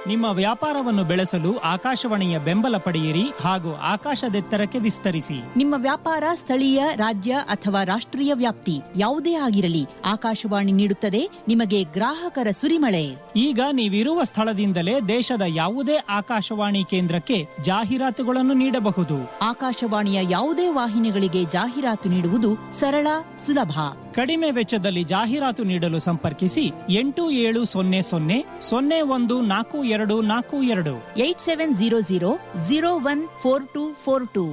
ನಿಮ್ಮ ವ್ಯಾಪಾರವನ್ನು ಬೆಳೆಸಲು ಆಕಾಶವಾಣಿಯ ಬೆಂಬಲ ಪಡೆಯಿರಿ ಹಾಗೂ ಆಕಾಶದೆತ್ತರಕ್ಕೆ ವಿಸ್ತರಿಸಿ ನಿಮ್ಮ ವ್ಯಾಪಾರ ಸ್ಥಳೀಯ ರಾಜ್ಯ ಅಥವಾ ರಾಷ್ಟ್ರೀಯ ವ್ಯಾಪ್ತಿ ಯಾವುದೇ ಆಗಿರಲಿ ಆಕಾಶವಾಣಿ ನೀಡುತ್ತದೆ ನಿಮಗೆ ಗ್ರಾಹಕರ ಸುರಿಮಳೆ ಈಗ ನೀವಿರುವ ಸ್ಥಳದಿಂದಲೇ ದೇಶದ ಯಾವುದೇ ಆಕಾಶವಾಣಿ ಕೇಂದ್ರಕ್ಕೆ ಜಾಹೀರಾತುಗಳನ್ನು ನೀಡಬಹುದು ಆಕಾಶವಾಣಿಯ ಯಾವುದೇ ವಾಹಿನಿಗಳಿಗೆ ಜಾಹೀರಾತು ನೀಡುವುದು ಸರಳ ಸುಲಭ ಕಡಿಮೆ ವೆಚ್ಚದಲ್ಲಿ ಜಾಹೀರಾತು ನೀಡಲು ಸಂಪರ್ಕಿಸಿ ಎಂಟು ಏಳು ಸೊನ್ನೆ ಸೊನ್ನೆ ಸೊನ್ನೆ ಒಂದು ನಾಲ್ಕು ಎರಡು ನಾಲ್ಕು ಎರಡು eight seven zero zero zero one four two four two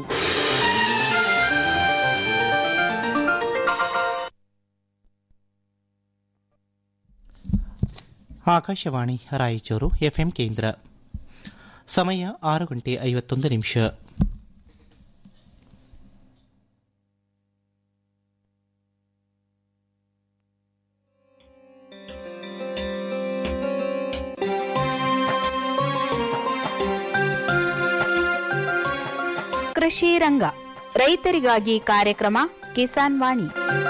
ಆಕಾಶವಾಣಿ ರಾಯಚೂರು ಎಫ್ಎಂ ಕೇಂದ್ರ ಸಮಯ ಆರು ಗಂಟೆ ಐವತ್ತೊಂದು ನಿಮಿಷ ಕೃಷಿ ರಂಗ ರೈತರಿಗಾಗಿ ಕಾರ್ಯಕ್ರಮ ಕಿಸಾನ್ ವಾಣಿ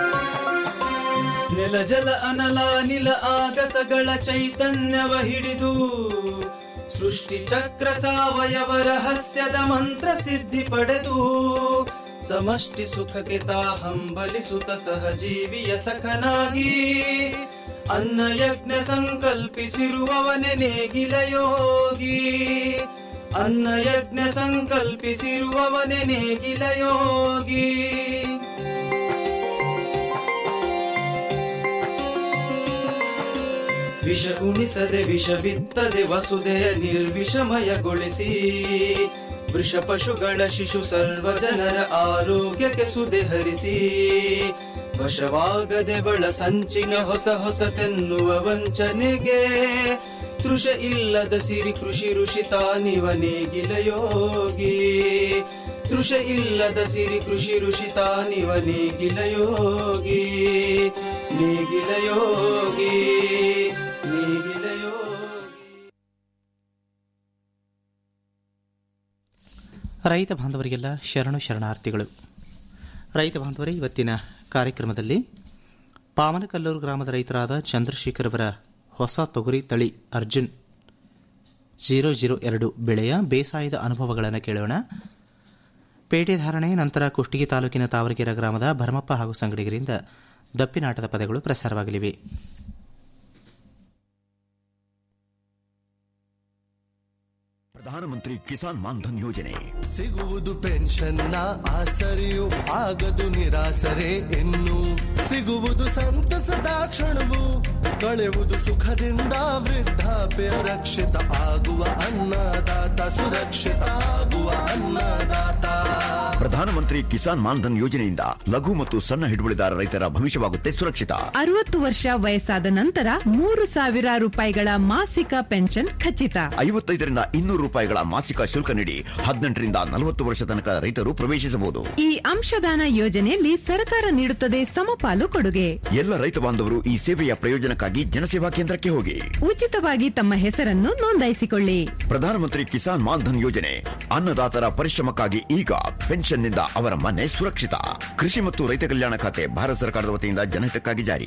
ನೆಲ ಜಲ ಅನಲ ನಿಲ ಆಗಸಗಳ ಚೈತನ್ಯವ ಹಿಡಿದು ಸೃಷ್ಟಿ ಚಕ್ರ ಸಾವಯವ ರಹಸ್ಯದ ಮಂತ್ರ ಸಿದ್ಧಿ ಪಡೆದು ಸಮಷ್ಟಿ ಸುಖಕ್ಕೆ ತಾ ಹಂಬಲಿಸುತ್ತ ಸಹಜೀವಿಯ ಸಖನಾಗಿ ಅನ್ನ ಯಜ್ಞ ಸಂಕಲ್ಪಿಸಿರುವವನೆ ನೇಗಿಲ ಯೋಗಿ ಅನ್ನ ಯಜ್ಞ ಸಂಕಲ್ಪಿಸಿರುವವನೆ ನೇಗಿಲ ಯೋಗಿ ವಿಷ ಉಣಿಸದೆ ವಿಷ ಬಿತ್ತದೆ ವಸುದೆಯ ನಿರ್ವಿಷಮಯಗೊಳಿಸಿ ವೃಷ ಪಶುಗಳ ಶಿಶು ಸರ್ವ ಜನರ ಆರೋಗ್ಯಕ್ಕೆ ಸುದೆ ಹರಿಸಿ ವಶವಾಗದೆ ಬಳ ಸಂಚಿನ ಹೊಸ ಹೊಸತೆನ್ನುವ ವಂಚನೆಗೆ ತೃಷ ಇಲ್ಲದ ಸಿರಿ ಕೃಷಿ ಋಷಿ ತಾನಿವ ನೇಗಿಲ ಯೋಗಿ ತೃಷ ಇಲ್ಲದ ಸಿರಿ ಕೃಷಿ ಋಷಿ ತಾನಿವ ನೇಗಿಲ ಯೋಗಿ ನೇಗಿಲ ಯೋಗಿ ನೇಗಿಲ ಯೋಗಿ ರೈತ ಬಾಂಧವರಿಗೆಲ್ಲ ಶರಣು ಶರಣಾರ್ಥಿಗಳು ರೈತ ಬಾಂಧವರೇ ಇವತ್ತಿನ ಕಾರ್ಯಕ್ರಮದಲ್ಲಿ ಪಾವನಕಲ್ಲೂರು ಗ್ರಾಮದ ರೈತರಾದ ಚಂದ್ರಶೇಖರ್ ಅವರ ಹೊಸ ತೊಗರಿ ತಳಿ ಅರ್ಜುನ್ ಜೀರೋ ಜೀರೋ ಎರಡು ಬೆಳೆಯ ಬೇಸಾಯದ ಅನುಭವಗಳನ್ನು ಕೇಳೋಣ ಪೇಟೆ ಧಾರಣೆ ನಂತರ ಕುಷ್ಟಗಿ ತಾಲೂಕಿನ ತಾವರಗೆರೆ ಗ್ರಾಮದ ಭರಮಪ್ಪ ಹಾಗೂ ಸಂಗಡಿಗರಿಂದ ದಪ್ಪಿನಾಟದ ಪದಗಳು ಪ್ರಸಾರವಾಗಲಿವೆ ಪ್ರಧಾನಮಂತ್ರಿ ಕಿಸಾನ್ ಮಾನ್ಧನ್ ಯೋಜನೆ ಸಿಗುವುದು ಪೆನ್ಷನ್ನ ಆಸರೆಯು ಆಗದು ನಿರಾಸರೆ ಇನ್ನು ಸಿಗುವುದು ಸಂತಸದ ಕ್ಷಣವು ಕಳೆಯುವುದು ಸುಖದಿಂದ ವೃದ್ಧಾಪ್ಯ ರಕ್ಷಿತ ಆಗುವ ಅನ್ನದಾತ ಸುರಕ್ಷಿತ ಆಗುವ ಅನ್ನದಾತ ಪ್ರಧಾನಮಂತ್ರಿ ಕಿಸಾನ್ ಮಾನ್ಧನ್ ಯೋಜನೆಯಿಂದ ಲಘು ಮತ್ತು ಸಣ್ಣ ಹಿಡುವಳಿದಾರ ರೈತರ ಭವಿಷ್ಯವಾಗುತ್ತೆ ಸುರಕ್ಷಿತ ಅರವತ್ತು ವರ್ಷ ವಯಸ್ಸಾದ ನಂತರ ಮೂರು ಸಾವಿರ ರೂಪಾಯಿಗಳ ಮಾಸಿಕ ಪೆನ್ಷನ್ ಖಚಿತ ಐವತ್ತೈದರಿಂದ ಇನ್ನೂರು ರೂಪಾಯಿಗಳ ಮಾಸಿಕ ಶುಲ್ಕ ನೀಡಿ ಹದಿನೆಂಟರಿಂದ ನಲವತ್ತು ವರ್ಷ ತನಕ ರೈತರು ಪ್ರವೇಶಿಸಬಹುದು ಈ ಅಂಶದಾನ ಯೋಜನೆಯಲ್ಲಿ ಸರ್ಕಾರ ನೀಡುತ್ತದೆ ಸಮಪಾಲು ಕೊಡುಗೆ ಎಲ್ಲ ರೈತ ಬಾಂಧವರು ಈ ಸೇವೆಯ ಪ್ರಯೋಜನಕ್ಕಾಗಿ ಜನಸೇವಾ ಕೇಂದ್ರಕ್ಕೆ ಹೋಗಿ ಉಚಿತವಾಗಿ ತಮ್ಮ ಹೆಸರನ್ನು ನೋಂದಾಯಿಸಿಕೊಳ್ಳಿ ಪ್ರಧಾನಮಂತ್ರಿ ಕಿಸಾನ್ ಮಾನ್ಧನ್ ಯೋಜನೆ ಅನ್ನದಾತರ ಪರಿಶ್ರಮಕ್ಕಾಗಿ ಈಗ ಪೆನ್ಷನ್ನಿಂದ ಅವರ ಮನೆ ಸುರಕ್ಷಿತ ಕೃಷಿ ಮತ್ತು ರೈತ ಕಲ್ಯಾಣ ಖಾತೆ ಭಾರತ ಸರ್ಕಾರದ ವತಿಯಿಂದ ಜನಹಿತಕ್ಕಾಗಿ ಜಾರಿ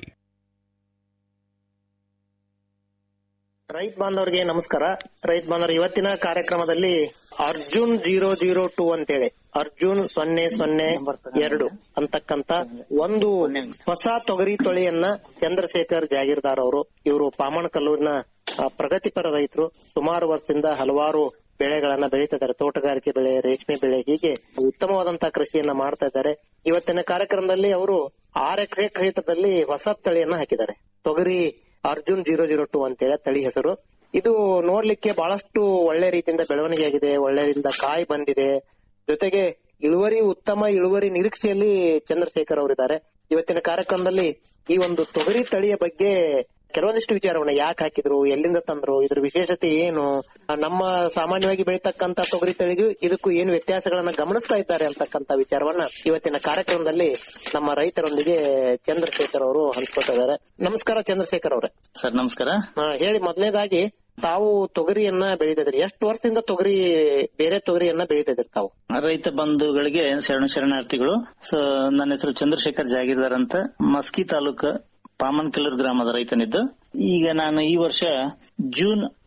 ರೈತ ಬಾಂಧವರಿಗೆ ನಮಸ್ಕಾರ ರೈತ ಬಾಂಧವರು ಇವತ್ತಿನ ಕಾರ್ಯಕ್ರಮದಲ್ಲಿ ಅರ್ಜುನ್ ಜೀರೋ ಜೀರೋ ಟೂ ಅಂತೇಳಿ ಅರ್ಜುನ್ ಸೊನ್ನೆ ಸೊನ್ನೆ ಎರಡು ಅಂತಕ್ಕಂತ ಒಂದು ಹೊಸ ತೊಗರಿ ತೊಳೆಯನ್ನ ಚಂದ್ರಶೇಖರ್ ಜಾಗೀರ್ದಾರ್ ಅವರು ಇವರು ಪಾಮಣ ಕಲ್ಲೂರಿನ ಆ, ಪ್ರಗತಿಪರ ರೈತರು ಸುಮಾರು ವರ್ಷದಿಂದ ಹಲವಾರು ಬೆಳೆಗಳನ್ನ ಬೆಳೀತಾ ಇದ್ದಾರೆ ತೋಟಗಾರಿಕೆ ಬೆಳೆ ರೇಷ್ಮೆ ಬೆಳೆ ಹೀಗೆ ಉತ್ತಮವಾದಂತಹ ಕೃಷಿಯನ್ನ ಮಾಡ್ತಾ ಇದ್ದಾರೆ ಇವತ್ತಿನ ಕಾರ್ಯಕ್ರಮದಲ್ಲಿ ಅವರು ಆರ್ ಎಕರೆ ಕ್ಷೇತ್ರದಲ್ಲಿ ಹೊಸ ತಳಿಯನ್ನ ಹಾಕಿದ್ದಾರೆ ತೊಗರಿ ಅರ್ಜುನ್ ಜೀರೋ ಜೀರೋ ಟೂ ಅಂತೇಳಿ ತಳಿ ಹೆಸರು ಇದು ನೋಡ್ಲಿಕ್ಕೆ ಬಹಳಷ್ಟು ಒಳ್ಳೆ ರೀತಿಯಿಂದ ಬೆಳವಣಿಗೆ ಆಗಿದೆ ಒಳ್ಳೆಯಿಂದ ಕಾಯಿ ಬಂದಿದೆ ಜೊತೆಗೆ ಇಳುವರಿ ಉತ್ತಮ ಇಳುವರಿ ನಿರೀಕ್ಷೆಯಲ್ಲಿ ಚಂದ್ರಶೇಖರ್ ಅವರಿದ್ದಾರೆ ಇವತ್ತಿನ ಕಾರ್ಯಕ್ರಮದಲ್ಲಿ ಈ ಒಂದು ತೊಗರಿ ತಳಿಯ ಬಗ್ಗೆ ಕೆಲವೊಂದಿಷ್ಟು ವಿಚಾರವನ್ನ ಯಾಕೆ ಹಾಕಿದ್ರು ಎಲ್ಲಿಂದ ತಂದ್ರು ಇದ್ರ ವಿಶೇಷತೆ ಏನು ಆ, ನಮ್ಮ ಸಾಮಾನ್ಯವಾಗಿ ಬೆಳೀತಕ್ಕಂತ ತೊಗರಿ ತಳಿಗೂ ಇದಕ್ಕೂ ಏನು ವ್ಯತ್ಯಾಸಗಳನ್ನ ಗಮನಿಸ್ತಾ ಇದ್ದಾರೆ ಅಂತಕ್ಕಂತ ವಿಚಾರವನ್ನ ಇವತ್ತಿನ ಕಾರ್ಯಕ್ರಮದಲ್ಲಿ ನಮ್ಮ ರೈತರೊಂದಿಗೆ ಚಂದ್ರಶೇಖರ್ ಅವರು ಹಂಚ್ಕೊತಾ ಇದ್ದಾರೆ ನಮಸ್ಕಾರ ಚಂದ್ರಶೇಖರ್ ಅವರೇ ಸರ್ ನಮಸ್ಕಾರ ಹಾ, ಹೇಳಿ ಮೊದಲನೇದಾಗಿ ತಾವು ತೊಗರಿಯನ್ನ ಬೆಳೀತಿದ್ರಿ ಎಷ್ಟು ವರ್ಷದಿಂದ ತೊಗರಿ ಬೇರೆ ತೊಗರಿಯನ್ನ ಬೆಳೀತಿದ್ರಿ ತಾವು ರೈತ ಬಂಧುಗಳಿಗೆ ಶರಣ ಶರಣಾರ್ಥಿಗಳು ಸೊ ನನ್ನ ಹೆಸರು ಚಂದ್ರಶೇಖರ್ ಜಾಗೀರ್ದಾರ್ ಅಂತ ಮಸ್ಕಿ ತಾಲೂಕು ಪಾಮನ್ಕಲ್ಲೂರು ಗ್ರಾಮದ ರೈತನಿದ್ದು ಈಗ ನಾನು ಈ ವರ್ಷ ಜೂನ್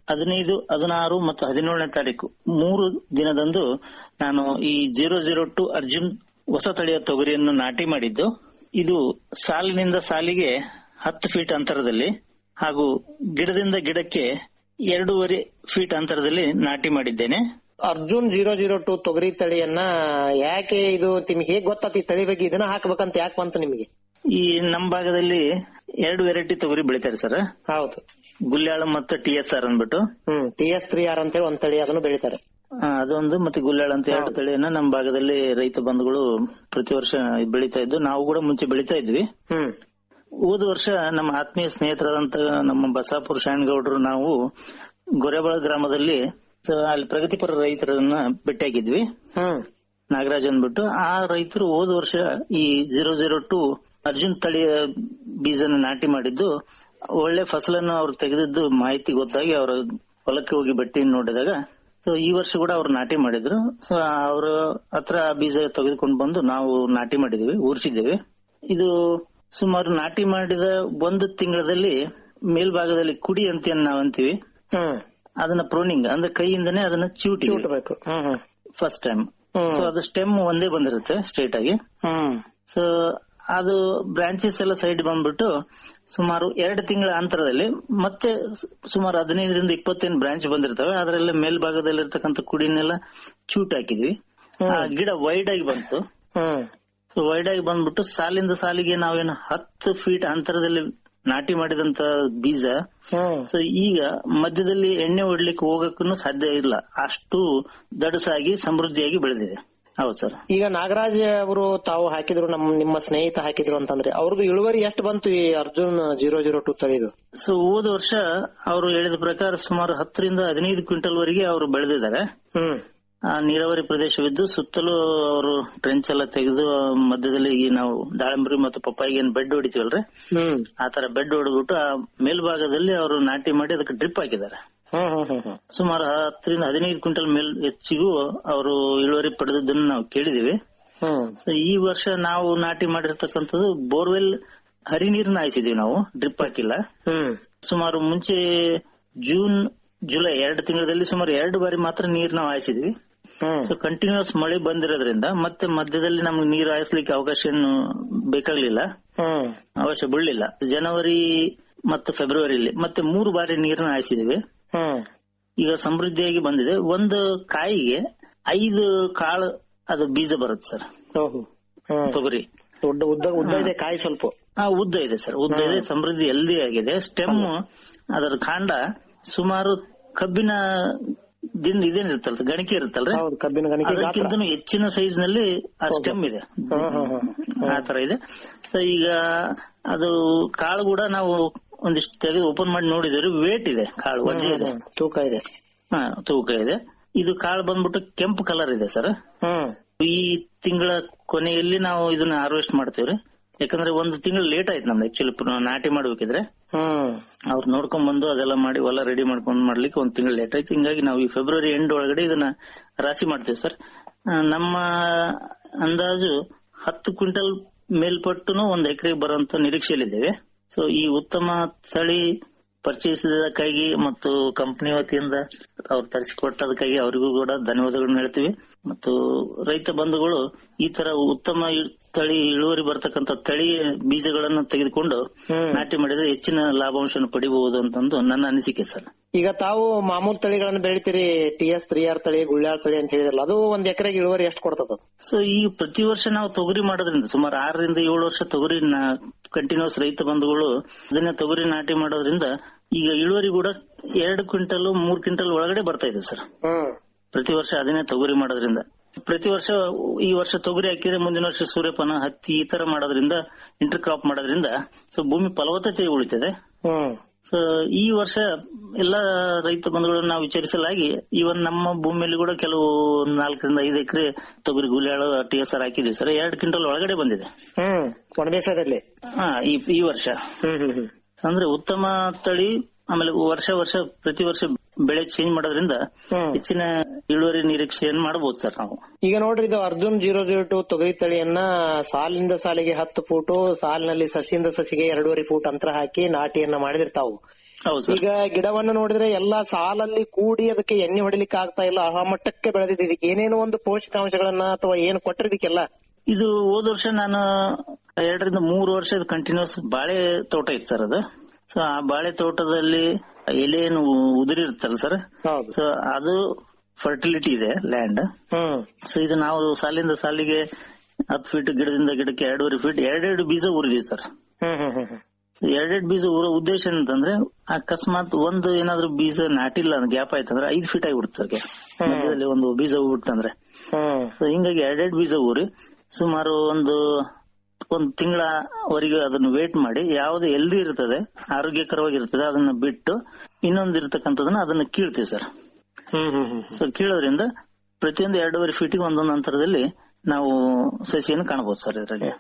ಹದಿನೈದು ಹದಿನಾರು ಮತ್ತು ಹದಿನೇಳನೇ ತಾರೀಕು ಮೂರು ದಿನದಂದು ನಾನು ಈ ಜೀರೋ ಜೀರೋ ಟು ಅರ್ಜುನ್ ಹೊಸ ತಳಿಯ ತೊಗರಿಯನ್ನು ನಾಟಿ ಮಾಡಿದ್ದು ಇದು ಸಾಲಿನಿಂದ ಸಾಲಿಗೆ ಹತ್ತು ಫೀಟ್ ಅಂತರದಲ್ಲಿ ಹಾಗೂ ಗಿಡದಿಂದ ಗಿಡಕ್ಕೆ ಎರಡೂವರೆ ಫೀಟ್ ಅಂತರದಲ್ಲಿ ನಾಟಿ ಮಾಡಿದ್ದೇನೆ ಅರ್ಜುನ್ ಜೀರೋ ಜೀರೋ ಟು ತೊಗರಿ ತಳಿಯನ್ನ ಯಾಕೆ ಇದು ನಿಮ್ಗೆ ಹೇಗ್ ಗೊತ್ತಾತಿ ತಳಿ ಬಗ್ಗೆ ಇದನ್ನ ಹಾಕ್ಬೇಕಂತ ಯಾಕೆ ಬಂತು ನಿಮಗೆ ಈ ನಮ್ಮ ಭಾಗದಲ್ಲಿ ಎರಡು ವೆರೈಟಿ ತೊಗರಿ ಬೆಳಿತಾರೆ ಸರ್ ಹೌದು ಗುಲ್ಯಾಳ ಮತ್ತು ಟಿ ಎಸ್ ಆರ್ ಅಂದ್ಬಿಟ್ಟು hmm T S three R ಅಂತೇಳಿ ಒಂದ್ ತಳಿ ಅದನ್ನು ಬೆಳಿತಾರೆ ಆ, ಅದೊಂದು ಮತ್ತೆ ಗುಲ್ಯಾಳ ಅಂತ ಎರಡು ತಳಿಯನ್ನ ನಮ್ಮ ಭಾಗದಲ್ಲಿ ರೈತ ಬಂಧುಗಳು ಪ್ರತಿ ವರ್ಷ ಬೆಳಿತಾ ಇದ್ದು ನಾವು ಕೂಡ ಮುಂಚೆ ಬೆಳಿತಾ ಇದ್ವಿ ಹ್ಮ್ ಹೋದ ವರ್ಷ ನಮ್ಮ ಆತ್ಮೀಯ ಸ್ನೇಹಿತರಾದಂತ ನಮ್ಮ ಬಸಾಪುರ ಶಾಣ್ಗೌಡರು ನಾವು ಗೊರೆಬಾಳ ಗ್ರಾಮದಲ್ಲಿ ಸೊ, ಅಲ್ಲಿ ಪ್ರಗತಿಪರ ರೈತರನ್ನ ಭೇಟಿಯಾಗಿದ್ವಿ ಹ್ಮ್ ನಾಗರಾಜ್ ಅಂದ್ಬಿಟ್ಟು ಆ ರೈತರು ಹೋದ ವರ್ಷ ಈ ಜೀರೋ ಜೀರೋ ಟು ಅರ್ಜುನ್ ತಳಿಯ ಬೀಜನ ನಾಟಿ ಮಾಡಿದ್ದು ಒಳ್ಳೆ ಫಸಲನ್ನು ಅವ್ರು ತೆಗೆದಿದ್ದು ಮಾಹಿತಿ ಗೊತ್ತಾಗಿ ಅವರ ಹೊಲಕ್ಕೆ ಹೋಗಿ ಭೇಟಿ ನೋಡಿದಾಗ ಸೊ ಈ ವರ್ಷ ಕೂಡ ಅವ್ರು ನಾಟಿ ಮಾಡಿದ್ರು ಸೊ ಅವ್ರ ಹತ್ರ ಆ ಬೀಜ ತೆಗೆದುಕೊಂಡು ಬಂದು ನಾವು ನಾಟಿ ಮಾಡಿದ್ವಿ ಊರ್ಸಿದ್ದೇವೆ ಇದು ಸುಮಾರು ನಾಟಿ ಮಾಡಿದ ಒಂದು ತಿಂಗಳಲ್ಲಿ ಮೇಲ್ಭಾಗದಲ್ಲಿ ಕುಡಿ ಅಂತ ಏನ್ ನಾವ್ ಅಂತೀವಿ ಹ್ಮ್ ಅದನ್ನ ಪ್ರೋನಿಂಗ್ ಅಂದ್ರೆ ಕೈಯಿಂದನೇ ಅದನ್ನ ಚಿವುಟಿ ಚೂಟ್ಬೇಕು hmm hmm first time hmm. So ಅದು ಸ್ಟೆಮ್ ಒಂದೇ ಬಂದಿರುತ್ತೆ ಸ್ಟ್ರೇಟ್ ಆಗಿ ಹ್ಮ್ ಸೊ ಅದು ಬ್ರಾಂಚಸ್ ಎಲ್ಲ ಸೈಡ್ ಬಂದ್ಬಿಟ್ಟು ಸುಮಾರು ಎರಡು ತಿಂಗಳ ಅಂತರದಲ್ಲಿ ಮತ್ತೆ ಸು- ಸುಮಾರು ಹದಿನೈದರಿಂದ ಇಪ್ಪತ್ತೇನು ಬ್ರಾಂಚ್ ಬಂದಿರ್ತವೆ ಅದರಲ್ಲಿ ಮೇಲ್ಭಾಗದಲ್ಲಿ ಇರ್ತಕ್ಕಂಥ ಕುಡಿನೆಲ್ಲ ಚೂಟ್ ಹಾಕಿದ್ವಿ ಆ ಗಿಡ ವೈಡ್ ಆಗಿ ಬಂತು ಹ್ಮ್ ಸೊ ವೈಡ್ ಆಗಿ ಬಂದ್ಬಿಟ್ಟು ಸಾಲಿಂದ ಸಾಲಿಗೆ ನಾವೇನು ಹತ್ತು ಫೀಟ್ ಅಂತರದಲ್ಲಿ ನಾಟಿ ಮಾಡಿದಂತ ಬೀಜ ಹ್ಮ್ ಸೊ ಈಗ ಮಧ್ಯದಲ್ಲಿ ಎಣ್ಣೆ ಹೊಡ್ಲಿಕ್ಕೆ ಹೋಗಕ್ಕೂ ಸಾಧ್ಯ ಇಲ್ಲ ಅಷ್ಟು ದಡಸಾಗಿ ಸಮೃದ್ಧಿಯಾಗಿ ಬೆಳೆದಿದೆ ಹೌದು ಸರ್ ಈಗ ನಾಗರಾಜ್ ಅವರು ತಾವು ಹಾಕಿದ್ರು ನಮ್ ನಿಮ್ಮ ಸ್ನೇಹಿತ ಹಾಕಿದ್ರು ಅಂತಂದ್ರೆ ಅವ್ರದ್ದು ಇಳುವರಿ ಎಷ್ಟು ಬಂತು ಈ ಅರ್ಜುನ್ ಜೀರೋ ಜೀರೋ ಟು ತಳಿದು ಸೊ ಹೋದ ವರ್ಷ ಅವರು ಹೇಳಿದ ಪ್ರಕಾರ ಸುಮಾರು ಹತ್ತರಿಂದ ಹದಿನೈದು ಕ್ವಿಂಟಲ್ ವರೆಗೆ ಅವರು ಬೆಳೆದಿದ್ದಾರೆ ಹ್ಮ್ ಆ ನೀರಾವರಿ ಪ್ರದೇಶವಿದ್ದು ಸುತ್ತಲೂ ಅವರು ಟ್ರೆಂಚ್ ಎಲ್ಲ ತೆಗೆದು ಮಧ್ಯದಲ್ಲಿ ಈ ನಾವು ದಾಳಿಂಬರಿ ಮತ್ತು ಪಪ್ಪಾಯಿಗೆ ಏನ್ ಬೆಡ್ ಹೊಡಿತೀವಲ್ರಿ ಹ್ಮ್ ಆ ತರ ಬೆಡ್ ಹೊಡೆದ್ಬಿಟ್ಟು ಆ ಮೇಲ್ಭಾಗದಲ್ಲಿ ಅವರು ನಾಟಿ ಮಾಡಿ ಅದಕ್ಕೆ ಡ್ರಿಪ್ ಹಾಕಿದ್ದಾರೆ ಹ್ಮ್ ಹ್ಮ್ ಹ್ಮ್ ಹ್ಮ್ ಸುಮಾರು ಹತ್ತರಿಂದ ಹದಿನೈದು ಕ್ವಿಂಟಲ್ ಮೇಲ್ ಹೆಚ್ಚಿಗೂ ಅವರು ಇಳುವರಿ ಪಡೆದದ್ದನ್ನು ನಾವು ಕೇಳಿದೀವಿ ಹ್ಮ್ ಸೊ ಈ ವರ್ಷ ನಾವು ನಾಟಿ ಮಾಡಿರ್ತಕ್ಕಂಥದ್ದು ಬೋರ್ವೆಲ್ ಹರಿ ನೀರನ್ನ ಹಾಯಿಸಿದೀವಿ ನಾವು ಡ್ರಿಪ್ ಹಾಕಿಲ್ಲ ಹ್ಮ್ ಸುಮಾರು ಮುಂಚೆ ಜೂನ್ ಜುಲೈ ಎರಡು ತಿಂಗಳಲ್ಲಿ ಸುಮಾರು ಎರಡು ಬಾರಿ ಮಾತ್ರ ನೀರ್ ನಾವು ಹಾಯಿಸಿದ್ವಿ ಹ್ಮ್ ಸೊ ಕಂಟಿನ್ಯೂಸ್ ಮಳೆ ಬಂದಿರೋದ್ರಿಂದ ಮತ್ತೆ ಮಧ್ಯದಲ್ಲಿ ನಮ್ಗೆ ನೀರು ಹಾಯಿಸ್ಲಿಕ್ಕೆ ಅವಕಾಶ ಏನು ಬೇಕಾಗ್ಲಿಲ್ಲ ಹ್ಮ್ ಅವಶ್ಯ ಬೀಳಲಿಲ್ಲ ಜನವರಿ ಮತ್ತು ಫೆಬ್ರವರಿಲಿ ಮತ್ತೆ ಮೂರು ಬಾರಿ ನೀರನ್ನ ಹಾಯಿಸಿದ್ವಿ ಹ್ಮ್ ಈಗ ಸಮೃದ್ಧಿಯಾಗಿ ಬಂದಿದೆ ಒಂದು ಕಾಯಿಗೆ ಐದು ಕಾಳು ಅದು ಬೀಜ ಬರುತ್ತೆ ಸರ್ ಓಹೋ ಹ್ಮ್ ತೊಗರಿ ಉದ್ದ ಉದ್ದ ಉದ್ದ ಇದೆ ಕಾಯಿ ಸ್ವಲ್ಪ ಆ ಉದ್ದ ಇದೆ ಸರ್ ಉದ್ದ ಇದೆ ಸಮೃದ್ಧಿ ಹೆಲ್ದಿ ಆಗಿದೆ ಸ್ಟೆಮ್ ಅದರ ಕಾಂಡ ಸುಮಾರು ಕಬ್ಬಿನ ದಿಂಡ್ ಇದೇನಿರುತ್ತಲ್ಲ ಗಣಿಕೆ ಇರುತ್ತಲ್ರಿ ಹೌದು ಕಬ್ಬಿನ ಗಣಿಕೆ ಗಾತ್ರ ಅದಕ್ಕಿಂತ ಹೆಚ್ಚಿನ ಸೈಜ್ ನಲ್ಲಿ ಆ ಸ್ಟೆಮ್ ಇದೆ ಹ್ಮ್ ಹ್ಮ್ ಹ್ಮ್ ಆ ತರ ಇದೆ ಸೊ ಈಗ ಅದು ಕಾಳು ಕೂಡ ನಾವು ಒಂದಿಷ್ಟು ತೆಗೆದು ಓಪನ್ ಮಾಡಿ ನೋಡಿದ್ರೆ ವೇಟ್ ಇದೆ ಕಾಳು ವಜ್ಜೆ ಇದೆ ಹ್ಮ್, ತೂಕ ಇದೆ ಹಾ ತೂಕ ಇದೆ ಇದು ಕಾಳು ಬಂದ್ಬಿಟ್ಟು ಕೆಂಪು ಕಲರ್ ಇದೆ ಸರ್ ಹ್ಮ್ ಈ ತಿಂಗಳ ಕೊನೆಯಲ್ಲಿ ನಾವು ಇದನ್ನ ಹಾರ್ವೆಸ್ಟ್ ಮಾಡ್ತೇವ್ರಿ ಯಾಕಂದ್ರೆ ಒಂದು ತಿಂಗಳು ಲೇಟ್ ಆಯ್ತು ನಮ್ದು ಆಕ್ಚುಲಿ ನಾಟಿ ಮಾಡ್ಬೇಕಿದ್ರೆ ಹ್ಮ್ ಅವ್ರು ನೋಡ್ಕೊಂಡ್ ಬಂದು ಅದೆಲ್ಲ ಮಾಡಿ ಹೊಲ ರೆಡಿ ಮಾಡ್ಕೊಂಡ್ ಮಾಡ್ಲಿಕ್ಕೆ ಒಂದ್ ತಿಂಗಳು ಲೇಟ್ ಆಯ್ತು ಹಿಂಗಾಗಿ ನಾವು ಈ ಫೆಬ್ರವರಿ ಎಂಡ್ ಒಳಗಡೆ ಇದನ್ನ ರಾಶಿ ಮಾಡ್ತೇವೆ ಸರ್ ನಮ್ಮ ಅಂದಾಜು ಹತ್ತು ಕ್ವಿಂಟಲ್ ಮೇಲ್ಪಟ್ಟುನು ಒಂದ್ ಎಕರೆಗೆ ಬರುವಂತ ನಿರೀಕ್ಷೆಯಲ್ಲಿದ್ದೇವೆ ಸೊ ಈ ಉತ್ತಮ ತಳಿ ಪರಿಚಯಿಸಿದಕ್ಕಾಗಿ ಮತ್ತು ಕಂಪನಿ ವತಿಯಿಂದ ಅವ್ರು ತರಿಸಿಕೊಟ್ಟದಕ್ಕಾಗಿ ಅವರಿಗೂ ಕೂಡ ಧನ್ಯವಾದಗಳನ್ನ ಹೇಳ್ತೀವಿ ಮತ್ತು ರೈತ ಬಂಧುಗಳು ಈ ತರ ಉತ್ತಮ ಇ- ತಳಿ ಇಳುವರಿ ಬರ್ತಕ್ಕಂತ ತಳಿ ಬೀಜಗಳನ್ನು ತೆಗೆದುಕೊಂಡು ನಾಟಿ ಮಾಡಿದ್ರೆ ಹೆಚ್ಚಿನ ಲಾಭಾಂಶವನ್ನು ಪಡಿಬಹುದು ಅಂತಂದು ನನ್ನ ಅನಿಸಿಕೆ ಸರ್ ಈಗ ತಾವು ಮಾಮೂಲ್ ತಳಿಗಳನ್ನ ಬೆಳಿತೀರಿ ಟಿ ಎಸ್ ತ್ರೀ ಆರ್ ತಳಿ ಗುಳ್ಳ್ಯಾಳ ತಳಿ ಅಂತ ಹೇಳಿದ್ರಲ್ಲ ಅದು ಒಂದ್ ಎಕರೆಗೆ ಇಳುವರಿ ಎಷ್ಟು ಕೊಡ್ತದ ಸೊ ಈ ಪ್ರತಿ ವರ್ಷ ನಾವು ತೊಗರಿ ಮಾಡೋದ್ರಿಂದ ಸುಮಾರು ಆರರಿಂದ ಏಳು ವರ್ಷ ತೊಗರಿ ಕಂಟಿನ್ಯೂಸ್ ರೈತ ಬಂಧುಗಳು ಅದನ್ನ ತೊಗರಿ ನಾಟಿ ಮಾಡೋದ್ರಿಂದ ಈಗ ಇಳುವರಿ ಕೂಡ ಎರಡು ಕ್ವಿಂಟಲ್ ಮೂರ್ ಕ್ವಿಂಟಲ್ ಒಳಗಡೆ ಬರ್ತಾ ಇದೆ ಸರ್ ಹ್ಮ್ ಪ್ರತಿ ವರ್ಷ ಅದನ್ನೇ ತೊಗರಿ ಮಾಡೋದ್ರಿಂದ ಪ್ರತಿ ವರ್ಷ ಈ ವರ್ಷ ತೊಗರಿ ಹಾಕಿದ್ರೆ ಮುಂದಿನ ವರ್ಷ ಸೂರ್ಯಪಾನ ಹತ್ತಿ ಈ ತರ ಮಾಡೋದ್ರಿಂದ ಇಂಟರ್ ಕ್ರಾಪ್ ಮಾಡೋದ್ರಿಂದ ಸೊ ಭೂಮಿ ಫಲವತ್ತತೆ ಉಳಿತದೆ ಹ್ಮ್ ಸೊ ಈ ವರ್ಷ ಎಲ್ಲ ರೈತ ಬಂಧುಗಳನ್ನ ನಾವು ವಿಚಾರಿಸಲಾಗಿ ಇವನ್ ನಮ್ಮ ಭೂಮಿಯಲ್ಲಿ ಕೂಡ ಕೆಲವು ನಾಲ್ಕರಿಂದ ಐದು ಎಕರೆ ತೊಗರಿ ಗುಲಿಯಾಳು ಟಿ ಎಸ್ ಆರ್ ಹಾಕಿದ್ವಿ ಸರ್ ಎರಡು ಕ್ವಿಂಟಲ್ ಒಳಗಡೆ ಬಂದಿದೆ ಹ್ಮ್ ಒಣ ಬೇಸಾಯದಲ್ಲಿ ಹಾ ಈ ಈ ವರ್ಷ ಹ್ಮ್ ಹ್ಮ್ ಹ್ಮ್ ಅಂದ್ರೆ ಉತ್ತಮ ತಳಿ ಆಮೇಲೆ ವರ್ಷ ವರ್ಷ ಪ್ರತಿ ವರ್ಷ ಬೆಳೆ ಚೇಂಜ್ ಮಾಡೋದ್ರಿಂದ ಹ್ಮ್. ಹೆಚ್ಚಿನ ಇಳುವರಿ ನಿರೀಕ್ಷೆಯನ್ನು ಮಾಡಬಹುದು ಸರ್ ನಾವು ಈಗ ನೋಡ್ರಿ ಇದು ಅರ್ಜುನ್ ಜೀರೋ ಜೀರೋ ಟು ತೊಗರಿ ತಳಿಯನ್ನ ಸಾಲಿನಿಂದ ಸಾಲಿಗೆ ಹತ್ತು ಫೂಟು ಸಾಲಿನಲ್ಲಿ ಸಸಿಯಿಂದ ಸಸಿಗೆ ಎರಡೂವರೆ ಫೂಟ್ ಅಂತರ ಹಾಕಿ ನಾಟಿಯನ್ನ ಮಾಡಿದಿರ್ತಾವು ಹೌದು ಸರ್ ಈಗ ಗಿಡವನ್ನು ನೋಡಿದ್ರೆ ಎಲ್ಲಾ ಸಾಲಲ್ಲಿ ಕೂಡಿ ಅದಕ್ಕೆ ಎಣ್ಣೆ ಹೊಡಿಲಿಕ್ಕೆ ಆಗ್ತಾ ಇಲ್ಲ ಆ ಮಟ್ಟಕ್ಕೆ ಬೆಳೆದಿದೆ ಇದಕ್ಕೆ ಏನೇನೋ ಒಂದು ಪೋಷಕಾಂಶಗಳನ್ನ ಅಥವಾ ಏನು ಕೊಟ್ಟಿದ್ದಕ್ಕೆಲ್ಲ ಇದು ಹೋದ ವರ್ಷ ನಾನು ಎರಡರಿಂದ ಮೂರು ವರ್ಷ ಕಂಟಿನ್ಯೂಸ್ ಬಾಳೆ ತೋಟ ಇತ್ತು ಸರ್ ಅದು ಸೊ ಆ ಬಾಳೆ ತೋಟದಲ್ಲಿ ಎಲೆ ಏನು ಉದುರಿರುತ್ತಲ್ಲ ಸರ್ ಹೌದು ಸೊ ಅದು ಫರ್ಟಿಲಿಟಿ ಇದೆ ಲ್ಯಾಂಡ್ ಹ್ಮ್ ಸೊ ಇದು ನಾವು ಸಾಲಿಂದ ಸಾಲಿಗೆ ಹತ್ತು ಫೀಟ್ ಗಿಡದಿಂದ ಗಿಡಕ್ಕೆ ಎರಡೂವರೆ ಫೀಟ್ ಎರಡೆರಡು ಬೀಜ ಊರಿದೀವಿ ಸರ್ ಹ್ಮ್ ಹ್ಮ್ ಹ್ಮ್ ಹ್ಮ್ ಎರಡೆರಡು ಬೀಜ ಊರೋ ಉದ್ದೇಶ ಏನಂತಂದ್ರೆ ಅಕಸ್ಮಾತ್ ಒಂದು ಏನಾದ್ರು ಬೀಜ ನಾಟಿಲ್ಲ ಗ್ಯಾಪ್ ಆಯ್ತಂದ್ರೆ ಐದು ಫೀಟ್ ಆಗಿಬಿಡುತ್ತೆ ಸರ್ ಮಧ್ಯದಲ್ಲಿ ಒಂದು ಬೀಜ ಹೂಬಿಡ್ತಂದ್ರೆ ಹ್ಮ್ ಸೊ ಹಿಂಗಾಗಿ ಎರಡೆರಡು ಬೀಜ ಊರಿ ಸುಮಾರು ಒಂದು ಒಂದು ತಿಂಗಳವರೆಗೆ ಅದನ್ನು ವೇಟ್ ಮಾಡಿ ಯಾವ್ದು ಎಲ್ದಿ ಇರ್ತದೆ ಆರೋಗ್ಯಕರವಾಗಿರ್ತದೆ ಅದನ್ನ ಬಿಟ್ಟು ಇನ್ನೊಂದು ಇರ್ತಕ್ಕಂಥದನ್ನ ಅದನ್ನ ಕೀಳ್ತೀವಿ ಸರ್ ಹ್ಮ್ ಹ್ಮ್ ಹ್ಮ್ ಸೊ ಕೀಳೋದ್ರಿಂದ ಪ್ರತಿಯೊಂದು ಎರಡೂವರೆ ಫೀಟಿಗೆ ಒಂದೊಂದು ಅಂತರದಲ್ಲಿ ನಾವು ಸಸಿಯನ್ನು ಕಾಣಬಹುದು ಸರ್ ಇದರಲ್ಲಿ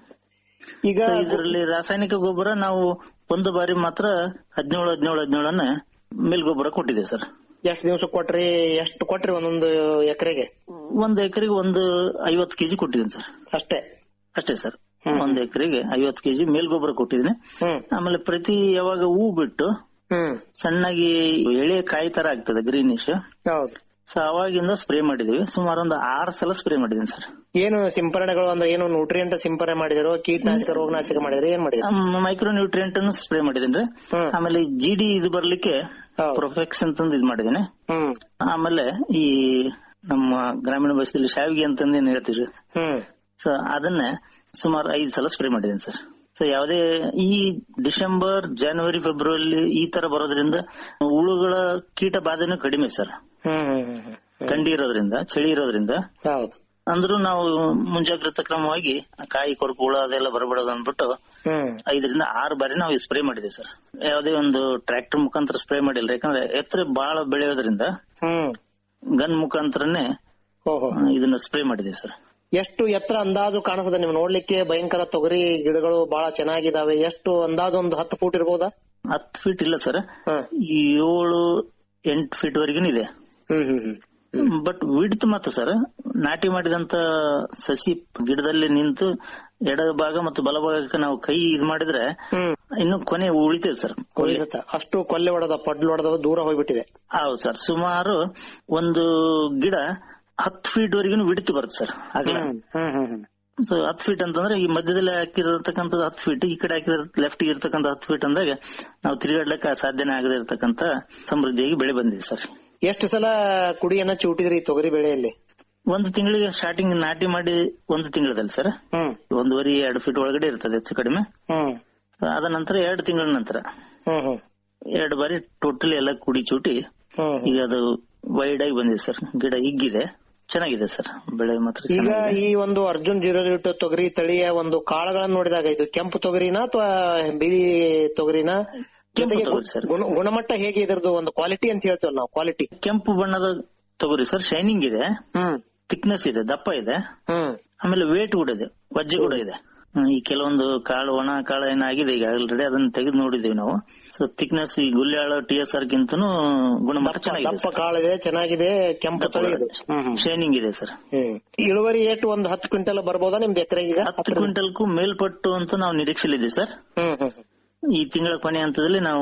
ಈಗ So ಇದರಲ್ಲಿ ರಾಸಾಯನಿಕ ಗೊಬ್ಬರ ನಾವು ಒಂದು ಬಾರಿ ಮಾತ್ರ ಹದಿನೇಳು ಹದಿನೇಳು ಹದಿನೇಳನ್ನ ಮೇಲ್ಗೊಬ್ಬರ ಕೊಟ್ಟಿದ್ದೇವೆ ಸರ್ ಎಷ್ಟ್ ದಿವಸ ಕೊಟ್ರಿ ಎಷ್ಟು ಕೊಟ್ರಿ ಒಂದೊಂದು ಎಕರೆಗೆ ಒಂದು ಎಕರೆಗೆ ಒಂದು ಐವತ್ತು ಕೆಜಿ ಕೊಟ್ಟಿದ್ದೀನಿ ಸರ್ ಅಷ್ಟೇ ಅಷ್ಟೇ ಸರ್ ಒಂದ್ ಎಕರೆಗೆ ಐವತ್ತು ಕೆಜಿ ಮೇಲ್ಗೊಬ್ಬರ ಕೊಟ್ಟಿದ್ದೀನಿ ಹ್ಮ್ ಆಮೇಲೆ ಪ್ರತಿ ಯಾವಾಗ ಹೂ ಬಿಟ್ಟು ಹ್ಮ್ ಸಣ್ಣಾಗಿ ಎಳೆ ಕಾಯಿ ತರ ಆಗ್ತದೆ ಗ್ರೀನಿಶ್ ಹೌದು ಸೊ ಅವಾಗಿಂದ ಸ್ಪ್ರೇ ಮಾಡಿದೀವಿ ಸುಮಾರು ಒಂದು ಆರು ಸಲ ಸ್ಪ್ರೇ ಮಾಡಿದ್ದೀನಿ ಸರ್ ಏನು ಸಿಂಪರಣೆಗಳು ಅಂದ್ರೆ ಏನು ನ್ಯೂಟ್ರಿಯೆಂಟ್ ಸಿಂಪರಣೆ ಮಾಡಿದಿರೋ ಕೀಟನಾಶಕ ರೋಗನಾಶಕ ಮಾಡಿದ್ರೆ ಏನ್ ಮಾಡಿದ್ರು ಮೈಕ್ರೋ ನ್ಯೂಟ್ರಿಯೆಂಟ್ ಅನ್ನು ಸ್ಪ್ರೇ ಮಾಡಿದ್ದೀನಿ ಹ್ಮ್. ಆಮೇಲೆ ಜಿ ಡಿ ಇದು ಬರ್ಲಿಕ್ಕೆ ಹೌದು. ಪ್ರೊಫೆಕ್ಸ್ ಅಂತಂದು ಇದು ಮಾಡಿದ್ದೀನಿ ಹ್ಮ್ ಆಮೇಲೆ ಈ ನಮ್ಮ ಗ್ರಾಮೀಣ ಭಾಷೆಯಲ್ಲಿ ಶಾವಿಗೆ ಅಂತಂದು ಏನ್ ಹೇಳ್ತೀವಿ ಹ್ಮ್ ಸೊ ಅದನ್ನ ಸುಮಾರು ಐದು ಸಲ ಸ್ಪ್ರೇ ಮಾಡಿದ್ದೀನಿ ಸರ್ ಸೊ ಯಾವುದೇ ಈ ಡಿಸೆಂಬರ್ ಜನವರಿ ಫೆಬ್ರವರಿ ಈ ತರ ಬರೋದ್ರಿಂದ ಹುಳುಗಳ ಕೀಟ ಬಾಧೆನೂ ಕಡಿಮೆ ಸರ್ ಹ್ಮ್ ಹ್ಮ್ ಹ್ಮ್ ಹ್ಮ್ ಥಂಡಿ ಇರೋದ್ರಿಂದ ಚಳಿ ಇರೋದ್ರಿಂದ ಹೌದು ಅಂದ್ರೂ ನಾವು ಮುಂಜಾಗ್ರತಾ ಕ್ರಮವಾಗಿ ಕಾಯಿ ಕೊರಕು ಹುಳ ಅದೆಲ್ಲ ಬರಬಾರದು ಅಂದ್ಬಿಟ್ಟು ಹ್ಮ್ ಐದರಿಂದ ಆರು ಬಾರಿ ನಾವು ಸ್ಪ್ರೇ ಮಾಡಿದ್ದೀವಿ ಸರ್ ಯಾವುದೇ ಒಂದು ಟ್ರ್ಯಾಕ್ಟರ್ ಮುಖಾಂತರ ಸ್ಪ್ರೇ ಮಾಡಿಲ್ಲ ಯಾಕಂದ್ರೆ ಎತ್ತರ ಬಹಳ ಬೆಳೆಯೋದ್ರಿಂದ ಹ್ಮ್ ಗನ್ ಮುಖಾಂತರನೇ ಓಹೋ ಆ, ಇದನ್ನ ಸ್ಪ್ರೇ ಮಾಡಿದ್ದೀವಿ ಸರ್ ಎಷ್ಟು ಎತ್ತರ ಅಂದಾಜು ಕಾಣಿಸ್ತದೆ ನೀವು ನೋಡ್ಲಿಕ್ಕೆ ಭಯಂಕರ ತೊಗರಿ ಗಿಡಗಳು ಬಹಳ ಚೆನ್ನಾಗಿದಾವೆ ಎಷ್ಟು ಅಂದಾಜು ಒಂದು ಹತ್ತು ಫೂಟ್ ಇರ್ಬೋದಾ ಹತ್ತು ಫೀಟ್ ಇಲ್ಲ ಸರ್ ಹ್ಮ್ ಏಳು ಎಂಟು ಫೀಟ್ ವರೆಗೂ ಇದೆ hmm hmm hmm but width ಮಾತ್ರ ಸರ್ ನಾಟಿ ಮಾಡಿದಂತ ಸಸಿ ಗಿಡದಲ್ಲಿ ನಿಂತು ಎಡ ಭಾಗ ಮತ್ತು ಬಲಭಾಗಕ್ಕೆ ನಾವು ಕೈ ಇದ್ ಮಾಡಿದ್ರೆ ಹ್ಮ್ ಇನ್ನು ಕೊನೆ ಉಳಿತೇವೆ ಸರ್ ಕೊನೆ ಉಳಿಯುತ್ತೆ. ಅಷ್ಟು ಕೊಲ್ಲೆ ಹೊಡೆದ ಪಡ್ಲು ಹೊಡೆದ ದೂರ ಹೋಗ್ಬಿಟ್ಟಿದೆ ಹೌದು ಸರ್ ಸುಮಾರು ಒಂದು ಗಿಡ ಹತ್ತು ಫೀಟ್ ವರೆಗೂ ವಿಡ್ತ್ ಬರುತ್ತೆ ಸರ್ ಅಗಲ ಹ್ಮ್ ಹ್ಮ್ ಹ್ಮ್ ಹ್ಮ್ ಸೊ ಹತ್ತು ಫೀಟ್ ಅಂತಂದ್ರೆ ಈ ಮಧ್ಯದಲ್ಲಿ ಹಾಕಿರತಕ್ಕಂಥದ್ದು ಹತ್ತು ಫೀಟ್ ಈ ಕಡೆ ಹಾಕಿದ ಲೆಫ್ಟ್ ಇರ್ತಕ್ಕಂಥ ಹತ್ತು ಫೀಟ್ ಅಂದಾಗ ನಾವು ತಿರುಗಾಡ್ಲಿಕ್ಕೆ ಸಾಧ್ಯನೇ ಆಗದೆ ಇರತಕ್ಕಂತ ಸಮೃದ್ಧಿಯಾಗಿ ಬೆಳೆ ಬಂದಿದೆ ಸರ್ ಎಷ್ಟು ಸಲ ಕುಡಿಯನ್ನ ಚೂಟಿದ್ರಿ ಈ ತೊಗರಿ ಬೆಳೆಯಲ್ಲಿ ಒಂದು ತಿಂಗಳಿಗೆ ಸ್ಟಾರ್ಟಿಂಗ್ ನಾಟಿ ಮಾಡಿ ಒಂದು ತಿಂಗಳಲ್ಲಿ ಸರ್ ಹ್ಮ್ ಒಂದೂವರೆ ಎರಡು ಫೀಟ್ ಒಳಗಡೆ ಇರ್ತದೆ ಹೆಚ್ಚು ಕಡಿಮೆ ಹ್ಮ್ ಅದ ನಂತರ ಎರಡು ತಿಂಗಳ ನಂತರ ಹ್ಮ್ ಹ್ಮ್ ಎರಡು ಬಾರಿ ಟೋಟಲಿ ಎಲ್ಲ ಕುಡಿ ಚೂಟಿ ಹ್ಮ್ ಹ್ಮ್. ಈಗ ಅದು ವೈಡ್ ಆಗಿ ಬಂದಿದೆ ಸರ್ ಗಿಡ ಹಿಗ್ಗಿದೆ ಚೆನ್ನಾಗಿದೆ ಸರ್ ಬೆಳೆ ಮಾತ್ರ ಈಗ ಚೆನ್ನಾಗಿದೆ. ಈ ಒಂದು ಅರ್ಜುನ್ ಜೀರೋ ಜೀರೋ ತೊಗರಿ ತಳಿಯ ಒಂದು ಕಾಳುಗಳನ್ನ ನೋಡಿದಾಗ ಇದು ಕೆಂಪು ತೊಗರಿನ ಅಥವಾ ಬಿಳಿ ತೊಗರಿನ ಕೆಂಪು ಜೊತೆಗೆ ತೊಗರಿ ಸರ್. ಗುಣ- ಗುಣಮಟ್ಟ ಹೇಗೆ ಇದ್ರದ್ದು ಒಂದು ಕ್ವಾಲಿಟಿ ಅಂತ ಹೇಳ್ತೇವಲ್ಲ ನಾವು ಕ್ವಾಲಿಟಿ ಕೆಂಪು ಬಣ್ಣದ ತಗೋರಿ ಸರ್ ಶೈನಿಂಗ್ ಇದೆ ಹ್ಮ್ ಥಿಕ್ನೆಸ್ ಇದೆ ದಪ್ಪ ಇದೆ ಹ್ಮ್ ಆಮೇಲೆ ವೇಟ್ ಕೂಡ ಇದೆ ವಜ್ಜೆ ಕೂಡ ಇದೆ ಹ್ಮ್, ಈ ಕೆಲವೊಂದು ಕಾಳು ಒಣ ಕಾಳು ಏನಾಗಿದೆ ಈಗ ಆಲ್ರೆಡಿ ಅದನ್ನ ತೆಗೆದು ನೋಡಿದೀವಿ ನಾವು ಸೊ ಥಿಕ್ನೆಸ್ ಈ ಗುಲ್ಯಾಳ ಟಿ ಎಸ್ ಆರ್ ಗಿಂತನೂ ಗುಣಮಟ್ಟ ಚೆನ್ನಾಗಿದೆ ದಪ್ಪ ಕಾಳಿದೆ ಚೆನ್ನಾಗಿದೆ ಕೆಂಪು ತಳಿ ಇದು ಹ್ಮ್ ಹ್ಮ್. ಶೈನಿಂಗ್ ಇದೆ ಸರ್ ಹ್ಮ್ ಇಳುವರಿ ಏಟು ಒಂದು ಹತ್ತು ಕ್ವಿಂಟಲ್ ಬರ್ಬೋದಾ ನಿಮ್ದು ಎಕರೆಗೆ ಈಗ ಹತ್ತು ಕ್ವಿಂಟಲ್ಗೂ ಮೇಲ್ಪಟ್ಟು ಅಂತ ನಾವು ನಿರೀಕ್ಷೆಲಿದ್ದೀವಿ ಸರ್ ಹ್ಮ್ ಹ್ಮ್ ಹ್ಮ್. ಈ ತಿಂಗಳ ಕೊನೆ ಹಂತದಲ್ಲಿ ನಾವು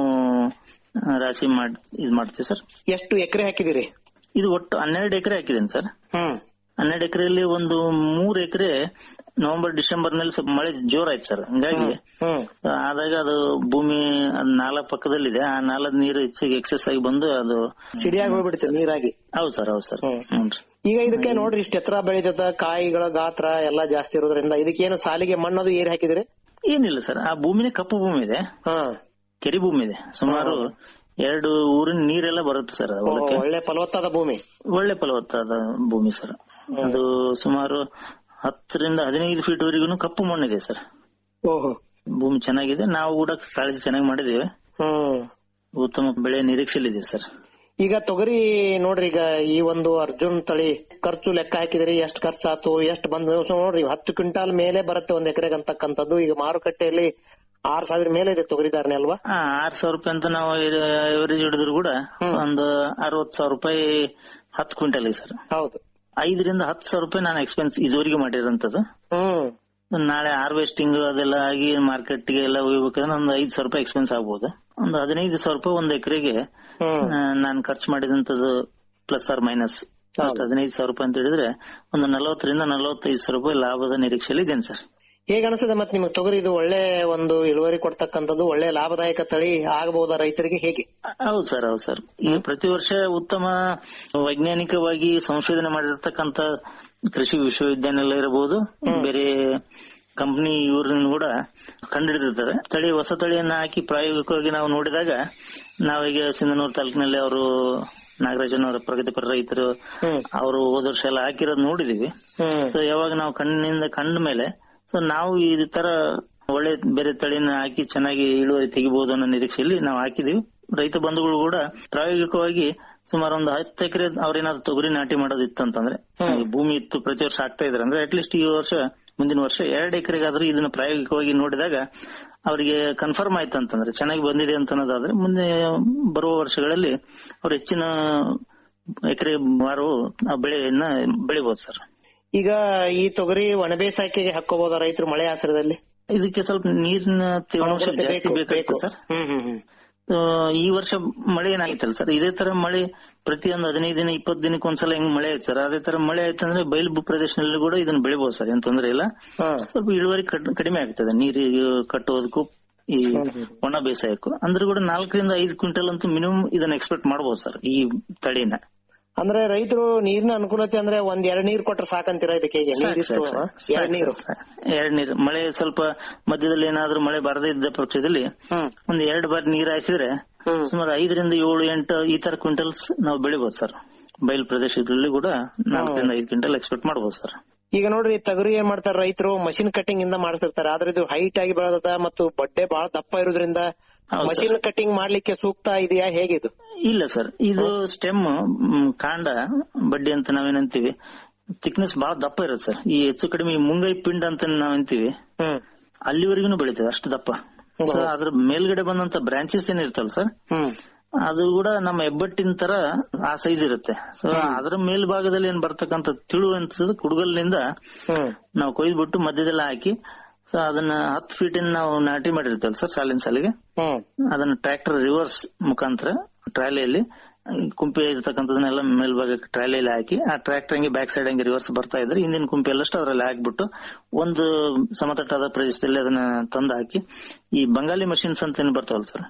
ಆ, ರಾಶಿ ಮಾಡ್ ಇದ್ ಮಾಡ್ತೀವಿ ಸರ್ ಎಷ್ಟು ಎಕರೆ ಹಾಕಿದಿರಿ ಇದು ಒಟ್ಟು ಹನ್ನೆರಡು ಎಕರೆ ಹಾಕಿದ್ದೇನೆ ಸರ್ ಹ್ಮ್ ಹನ್ನೆರಡು ಎಕರೆಯಲ್ಲಿ ಒಂದು ಮೂರ್ ಎಕರೆ ನವೆಂಬರ್ ಡಿಸೆಂಬರ್ ನಲ್ಲಿ ಸ್ವಲ್ಪ ಮಳೆ ಜೋರಾಯ್ತು ಸರ್ ಹಂಗಾಗಿ ಹ್ಮ್ ಆದಾಗ ಅದು ಭೂಮಿ ಅದ್ ನಾಲ ಪಕ್ಕದಲ್ಲಿದೆ ಆ ನಾಲದ ನೀರು ಹೆಚ್ಚಿಗೆ ಎಕ್ಸೆಸ್ ಆಗಿ ಬಂದು ಅದು ಸಿಡಿಯಾಗಿ ಹೋಗ್ಬಿಡುತ್ತೆ ನೀರಾಗಿ ಹೌದು ಸರ್ ಹೌದು ಸರ್ ಹ್ಮ್. ಹ್ಞೂನ್ರಿ ಈಗ ಇದಕ್ಕೆ ನೋಡ್ರಿ ಇಷ್ಟ ಎತ್ತರ ಬೆಳಿತದ ಕಾಯಿಗಳ ಗಾತ್ರ ಎಲ್ಲಾ ಜಾಸ್ತಿ ಇರೋದ್ರಿಂದ ಇದಕ್ಕೇನು ಸಾಲಿಗೆ ಮಣ್ಣದು ಏರಿ ಹಾಕಿದಿರಿ ಏನಿಲ್ಲ ಸರ್ ಆ ಭೂಮಿನೇ ಕಪ್ಪು ಭೂಮಿ ಇದೆ ಹಾ ಕೆರೆ ಭೂಮಿ ಇದೆ ಸುಮಾರು ಎರಡು ಊರಿನ ನೀರೆಲ್ಲ ಬರುತ್ತೆ ಸರ್ ಓ, ಹೊಲಕ್ಕೆ ಒಳ್ಳೆ ಫಲವತ್ತಾದ ಭೂಮಿ ಒಳ್ಳೆ ಫಲವತ್ತಾದ ಭೂಮಿ ಸರ್ ಅದು ಸುಮಾರು ಹತ್ತರಿಂದ ಹದಿನೈದು ಫೀಟ್ ವರೆಗೂ ಕಪ್ಪು ಮಣ್ಣಿದೆ ಸರ್ ಓಹೋ ಭೂಮಿ ಚೆನ್ನಾಗಿದೆ ನಾವು ಕೂಡ ಕಾಳಜಿ ಚೆನ್ನಾಗಿ ಮಾಡಿದ್ದೇವೆ ಹ್ಮ್ ಉತ್ತಮ ಬೆಳೆ ನಿರೀಕ್ಷೆಲಿದ್ದೀವಿ ಸರ್ ಈಗ ತೊಗರಿ ನೋಡ್ರಿ ಈಗ ಈ ಒಂದು ಅರ್ಜುನ್ ತಳಿ ಖರ್ಚು ಲೆಕ್ಕ ಹಾಕಿದ್ರಿ ಎಷ್ಟು ಖರ್ಚಾತು ಎಷ್ಟು ಬಂದ ನೋಡ್ರಿ ಹತ್ತು ಕ್ವಿಂಟಾಲ್ ಮೇಲೆ ಬರುತ್ತೆ ಒಂದ್ ಎಕರೆಗೆ ಅಂತಕ್ಕಂಥದ್ದು ಈಗ ಮಾರುಕಟ್ಟೆಯಲ್ಲಿ ಆರ್ ಸಾವಿರ ಮೇಲೆ ಇದೆ ತೊಗರಿ ಧಾರಣೆ ಅಲ್ವಾ ಹಾ ಆರ್ ಸಾವಿರ ರೂಪಾಯಿ ಅಂತ ನಾವು ಎವರೇಜ್ ಹಿಡಿದ್ರು ಕೂಡ ಒಂದು ಅರವತ್ ಸಾವಿರ ರೂಪಾಯಿ ಹತ್ತು ಕ್ವಿಂಟಲ್ ಸರ್ ಹೌದು ಐದರಿಂದ ಹತ್ತು ಸಾವಿರ ರೂಪಾಯಿ ನಾನು ಎಕ್ಸ್ಪೆನ್ಸ್ ಇದುವರೆಗೆ ಮಾಡಿರೋಂಥದ್ದು ಹ್ಮ್ ನಾಳೆ ಹಾರ್ವೆಸ್ಟಿಂಗ್ ಅದೆಲ್ಲ ಆಗಿ ಮಾರ್ಕೆಟ್ಗೆ ಎಲ್ಲ ಹೋಗ್ಬೇಕಂದ್ರೆ ಒಂದು ಐದು ಸಾವಿರ ರೂಪಾಯಿ ಎಕ್ಸ್ಪೆನ್ಸ್ ಆಗ್ಬೋದು ಒಂದು ಹದಿನೈದು ಸಾವಿರ ರೂಪಾಯಿ ಒಂದ್ ಎಕರೆಗೆ ನಾನು ಖರ್ಚು ಮಾಡಿದಂತದ್ದು ಪ್ಲಸ್ ಆರ್ ಮೈನಸ್ ಹದಿನೈದು ಸಾವಿರ ರೂಪಾಯಿ ಅಂತ ಹೇಳಿದ್ರೆ ಒಂದು ನಲವತ್ತರಿಂದ ನಲವತ್ತೈದು ಸಾವಿರ ರೂಪಾಯಿ ಲಾಭದ ನಿರೀಕ್ಷೆಯಲ್ಲಿ ಇದ್ದೇನೆ ಸರ್ ಹೇಗ ಅನಿಸ್ತದೆ ಮತ್ತೆ ನಿಮ್ಗೆ ತೊಗರಿ ಇದು ಒಳ್ಳೆ ಒಂದು ಇಳುವರಿ ಕೊಡ್ತಕ್ಕಂಥದ್ದು ಒಳ್ಳೆ ಲಾಭದಾಯಕ ತಳಿ ಆಗಬಹುದಾ ರೈತರಿಗೆ ಹೇಗೆ ಹೌದು ಸರ್ ಹೌದು ಸರ್ ಈ ಪ್ರತಿ ವರ್ಷ ಉತ್ತಮ ವೈಜ್ಞಾನಿಕವಾಗಿ ಸಂಶೋಧನೆ ಮಾಡಿರ್ತಕ್ಕಂತ ಕೃಷಿ ವಿಶ್ವವಿದ್ಯಾನಿಲಯ ಇರಬಹುದು ಬೇರೆ ಕಂಪನಿ ಇವ್ರನ್ನ ಕೂಡ ಕಂಡುಹಿಡಿದಿರ್ತಾರೆ ತಳಿ ಹೊಸ ತಳಿಯನ್ನ ಹಾಕಿ ಪ್ರಾಯೋಗಿಕವಾಗಿ ನಾವು ನೋಡಿದಾಗ ನಾವೀಗ ಸಿಂಧನೂರು ತಾಲೂಕಿನಲ್ಲಿ ಅವರು ನಾಗರಾಜನ್ ಅವರ ಪ್ರಗತಿಪರ ರೈತರು ಅವರು ಹೋದ ವರ್ಷ ಎಲ್ಲ ಹಾಕಿರೋದು ನೋಡಿದೀವಿ ಸೊ ಯಾವಾಗ ನಾವು ಕಣ್ಣಿನಿಂದ ಕಂಡ ಮೇಲೆ ಸೊ ನಾವು ಈ ತರ ಒಳ್ಳೆ ಬೇರೆ ತಳಿನ ಹಾಕಿ ಚೆನ್ನಾಗಿ ಇಳುವರಿ ತೆಗಿಬಹುದು ಅನ್ನೋ ನಿರೀಕ್ಷೆಯಲ್ಲಿ ನಾವು ಹಾಕಿದೀವಿ ರೈತ ಬಂಧುಗಳು ಕೂಡ ಪ್ರಾಯೋಗಿಕವಾಗಿ ಸುಮಾರು ಒಂದು ಹತ್ತು ಎಕರೆ ಅವ್ರೇನಾದ್ರು ತೊಗರಿ ನಾಟಿ ಮಾಡೋದಿತ್ತು ಅಂತಂದ್ರೆ ಈ ಭೂಮಿ ಇತ್ತು ಪ್ರತಿ ವರ್ಷ ಆಗ್ತಾ ಇದ್ರೆ ಅಂದ್ರೆ ಅಟ್ಲೀಸ್ಟ್ ಈ ವರ್ಷ ಮುಂದಿನ ವರ್ಷ ಎರಡು ಎಕರೆಗಾದ್ರೂ ಇದನ್ನ ಪ್ರಾಯೋಗಿಕವಾಗಿ ನೋಡಿದಾಗ ಅವರಿಗೆ ಕನ್ಫರ್ಮ್ ಆಯ್ತು ಅಂತಂದ್ರೆ ಚೆನ್ನಾಗಿ ಬಂದಿದೆ ಅಂತ ಅನ್ನೋದಾದ್ರೆ ಮುಂದೆ ಬರುವ ವರ್ಷಗಳಲ್ಲಿ ಅವ್ರು ಹೆಚ್ಚಿನ ಎಕರೆ ಮಾರು ಆ ಬೆಳೆಯನ್ನ ಬೆಳಿಬಹುದು ಸರ್ ಈಗ ಈ ತೊಗರಿ ಒಣ ಬೇಸಾಯಕ್ಕೆ ಹಾಕೋಬಹುದಾ ರೈತರು ಮಳೆ ಆಶ್ರಯದಲ್ಲಿ ಇದಕ್ಕೆ ಸ್ವಲ್ಪ ನೀರಿನ ತೇವಾಂಶ ಸಾಮರ್ಥ್ಯ ಜಾಸ್ತಿ ಬೇಕು, ಬೇಕಾಯ್ತು ಬೇಕು. ಸರ್ ಹ್ಮ್ ಹ್ಮ್ ಹ್ಮ್ ಆ, ಈ ವರ್ಷ ಮಳೆ ಏನಾಗಿತ್ತಲ್ಲ ಸರ್ ಇದೇ ತರ ಮಳೆ ಪ್ರತಿಯೊಂದು ಹದಿನೈದು ದಿನ ಇಪ್ಪತ್ತು ದಿನಕ್ಕೆ ಒಂದ್ಸಲ ಹೆಂಗ್ ಮಳೆ ಆಯ್ತು ಸರ್ ಅದೇ ತರ ಮಳೆ ಆಯ್ತಂದ್ರೆ ಬಯಲು ಭೂ ಪ್ರದೇಶದಲ್ಲಿ ಕೂಡ ಇದನ್ನ ಬೆಳಿಬಹುದು ಸರ್ ಏನ್ ತೊಂದ್ರೆ ಇಲ್ಲ ಸ್ವಲ್ಪ ಇಳುವರಿ ಕಡ್- ಕಡಿಮೆ ಆಗ್ತದೆ ನೀರಿಗೆ ಕಟ್ಟೋದಕ್ಕೂ ಈ ಒಣ ಬೇಸಾಯಕ್ಕೂ ಅಂದ್ರೆ ಕೂಡ ನಾಲ್ಕರಿಂದ ಐದು ಕ್ವಿಂಟಲ್ ಅಂತೂ ಮಿನಿಮಮ್ ಇದನ್ನ ಎಕ್ಸ್ಪೆಕ್ಟ್ ಮಾಡಬಹುದು ಸರ್ ಈ ತಳಿನ ಅಂದ್ರೆ ರೈತರು ನೀರಿನ ಅನುಕೂಲತೆ ಅಂದ್ರೆ ಒಂದ್ ಎರಡ್ ನೀರ್ ಕೊಟ್ರೆ ಸಾಕಂತೀರಾ ಇದಕ್ಕೆ ಹೇಗೆ ಸಾಕು, ನೀರಿಷ್ಟು ಸಾಕು, ಸಾಕು, ಎರಡ್ ನೀರು ಸಾಕು. ಎರಡ್ ನೀರು ಮಳೆ ಸ್ವಲ್ಪ ಮಧ್ಯದಲ್ಲಿ ಏನಾದ್ರೂ ಮಳೆ ಬರದೇ ಇದ್ದ ಪಕ್ಷದಲ್ಲಿ ಒಂದ್ ಎರಡ್ ಬಾರಿ ನೀರ್ ಹಾಯಿಸಿದ್ರೆ ಸುಮಾರು ಐದರಿಂದ ಏಳು ಎಂಟು ಈ ತರ ಕ್ವಿಂಟಲ್ಸ್ ನಾವು ಬೆಳಿಬಹುದು ಸರ್ ಬಯಲು ಪ್ರದೇಶಗಳಲ್ಲಿ ಕೂಡ ನಾಲ್ಕರಿಂದ ಐದು ಕ್ವಿಂಟಲ್ ಎಕ್ಸ್ಪೆಕ್ಟ್ ಮಾಡಬಹುದು ಸರ್ ಈಗ ನೋಡ್ರಿ ತೊಗರಿ ಏನ್ ಮಾಡ್ತಾರೆ ರೈತರು ಮಷಿನ್ ಕಟ್ಟಿಂಗ್ ಇಂದ ಮಾಡ್ತಿರ್ತಾರೆ ಆದ್ರೆ ಇದು ಹೈಟ್ ಆಗಿ ಬೆಳೆದ ಮತ್ತು ಬಡ್ಡೆ ಬಹಳ ದಪ್ಪ ಇರೋದ್ರಿಂದ ಹೌದು ಮಷಿನ್ ಕಟ್ಟಿಂಗ್ ಮಾಡ್ಲಿಕ್ಕೆ ಸೂಕ್ತ ಇದೆಯಾ ಹೇಗಿದು ಇಲ್ಲ ಸರ್ ಇದು ಸ್ಟೆಮ್ ಕಾಂಡ ಬಡ್ಡಿ ಅಂತ ನಾವೇನಂತೀವಿ ಥಿಕ್ನೆಸ್ ಬಹಳ ದಪ್ಪ ಇರುತ್ತೆ ಸರ್ ಈ ಹೆಚ್ಚು ಕಡಿಮೆ ಈ ಮುಂಗೈ ಪಿಂಡ್ ಅಂತ ನಾವಂತೀವಿ ಅಲ್ಲಿವರೆಗೂ ಬೆಳೀತದೆ ಅಷ್ಟು ದಪ್ಪ ಸೊ ಅದ್ರ ಮೇಲ್ಗಡೆ ಬಂದಂತ ಬ್ರಾಂಚಸ್ ಏನಿರ್ತಲ್ಲ ಸರ್ ಅದು ಕೂಡ ನಮ್ಮ ಹೆಬ್ಬಟ್ಟಿನ ತರ ಆ ಸೈಜ್ ಇರುತ್ತೆ ಸೊ ಅದ್ರ ಮೇಲ್ಭಾಗದಲ್ಲಿ ಏನ್ ಬರ್ತಕ್ಕಂತ ತಿಳು ಅಂತ ಕುಡುಗಲ್ನಿಂದ ನಾವು ಕೊಯ್ದ್ಬಿಟ್ಟು ಮಧ್ಯದಲ್ಲಿ ಹಾಕಿ ಸೊ ಅದನ್ನ ಹತ್ತು ಫೀಟ್ ನಾವು ನಾಟಿ ಮಾಡಿರ್ತೇವೆ ಸರ್ ಸಾಲಿನ ಸಾಲಿಗೆ ಅದನ್ನ ಟ್ರ್ಯಾಕ್ಟರ್ ರಿವರ್ಸ್ ಮುಖಾಂತರ ಟ್ರಾಲಿಯಲ್ಲಿ ಕುಂಪಿ ಇರ್ತಕ್ಕಂಥದನ್ನೆಲ್ಲ ಮೇಲ್ಭಾಗಕ್ಕೆ ಟ್ರಾಲಿಯಲ್ಲಿ ಹಾಕಿ ಆ ಟ್ರ್ಯಾಕ್ಟರ್ ಹಂಗೆ ಬ್ಯಾಕ್ ಸೈಡ್ ಹಂಗೆ ರಿವರ್ಸ್ ಬರ್ತಾ ಇದ್ರೆ ಹಿಂದಿನ ಕುಂಪಿ ಎಲ್ಲಷ್ಟು ಅದರಲ್ಲಿ ಹಾಕ್ಬಿಟ್ಟು ಒಂದು ಸಮತಟ್ಟಾದ ಪ್ರದೇಶದಲ್ಲಿ ಅದನ್ನ ತಂದು ಹಾಕಿ ಈ ಬಂಗಾಲಿ ಮಷಿನ್ಸ್ ಅಂತ ಏನ್ ಬರ್ತಾವಲ್ಲ ಸರ್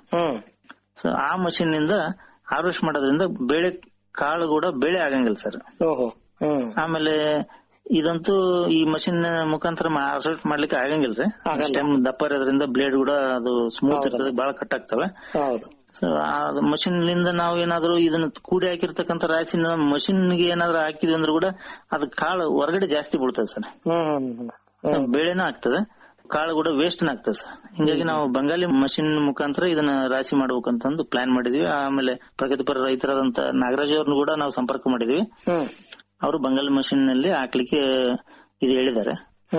ಸೊ ಆ ಮಷಿನ್ ನಿಂದ ಹಾರ್ವೆಸ್ಟ್ ಮಾಡೋದ್ರಿಂದ ಬೇಳೆ ಕಾಳು ಕೂಡ ಬೇಳೆ ಆಗಂಗಿಲ್ಲ ಸರ್ ಓಹೋ ಆಮೇಲೆ ಇದಂತೂ ಈ ಮಷಿನ್ ಮುಖಾಂತರ ಹಾರ್ವೆಸ್ಟ್ ಮಾಡ್ಲಿಕ್ಕೆ ಆಗಂಗಿಲ್ಲ ರೀ ಸ್ಟೆಮ್ ದಪ್ಪ ಇರೋದ್ರಿಂದ ಬ್ಲೇಡ್ ಕೂಡ ಅದು ಸ್ಮೂತ್ ಇರ್ತದೆ ಬಹಳ ಕಟ್ ಆಗ್ತವೆ ಹೌದು ಸೊ ಆ ಮಷಿನ್ ನಿಂದ ನಾವು ಏನಾದ್ರು ಇದನ್ನ ಕೂಡಿ ಹಾಕಿರ್ತಕ್ಕಂಥ ರಾಶಿನ ಮಷಿನ್ ಗೆ ಏನಾದ್ರು ಹಾಕಿದ್ವಿ ಅಂದ್ರೆ ಕೂಡ ಅದು ಕಾಳು ಹೊರಗಡೆ ಜಾಸ್ತಿ ಬೀಳ್ತದೆ ಸರ್ ಸೊ ಬೇಳೆನೂ ಆಗ್ತದೆ ಕಾಳು ಕೂಡ ವೇಸ್ಟ್ ಆಗ್ತದೆ ಸರ್ ಹಿಂಗಾಗಿ ನಾವು ಬಂಗಾಲಿ ಮಷಿನ್ ಮುಖಾಂತರ ಇದನ್ನ ರಾಶಿ ಮಾಡ್ಬೇಕಂತಂದು ಪ್ಲಾನ್ ಮಾಡಿದೀವಿ ಆಮೇಲೆ ಪ್ರಗತಿಪರ ರೈತರಾದಂತ ನಾಗರಾಜ್ ಅವ್ರನ್ನು ಕೂಡ ನಾವು ಸಂಪರ್ಕ ಮಾಡಿದೀವಿ ಅವರು ಬಂಗಾಲಿ ಮಷಿನ್ ನಲ್ಲಿ ಹಾಕ್ಲಿಕ್ಕೆ ಇದು ಹೇಳಿದ್ದಾರೆ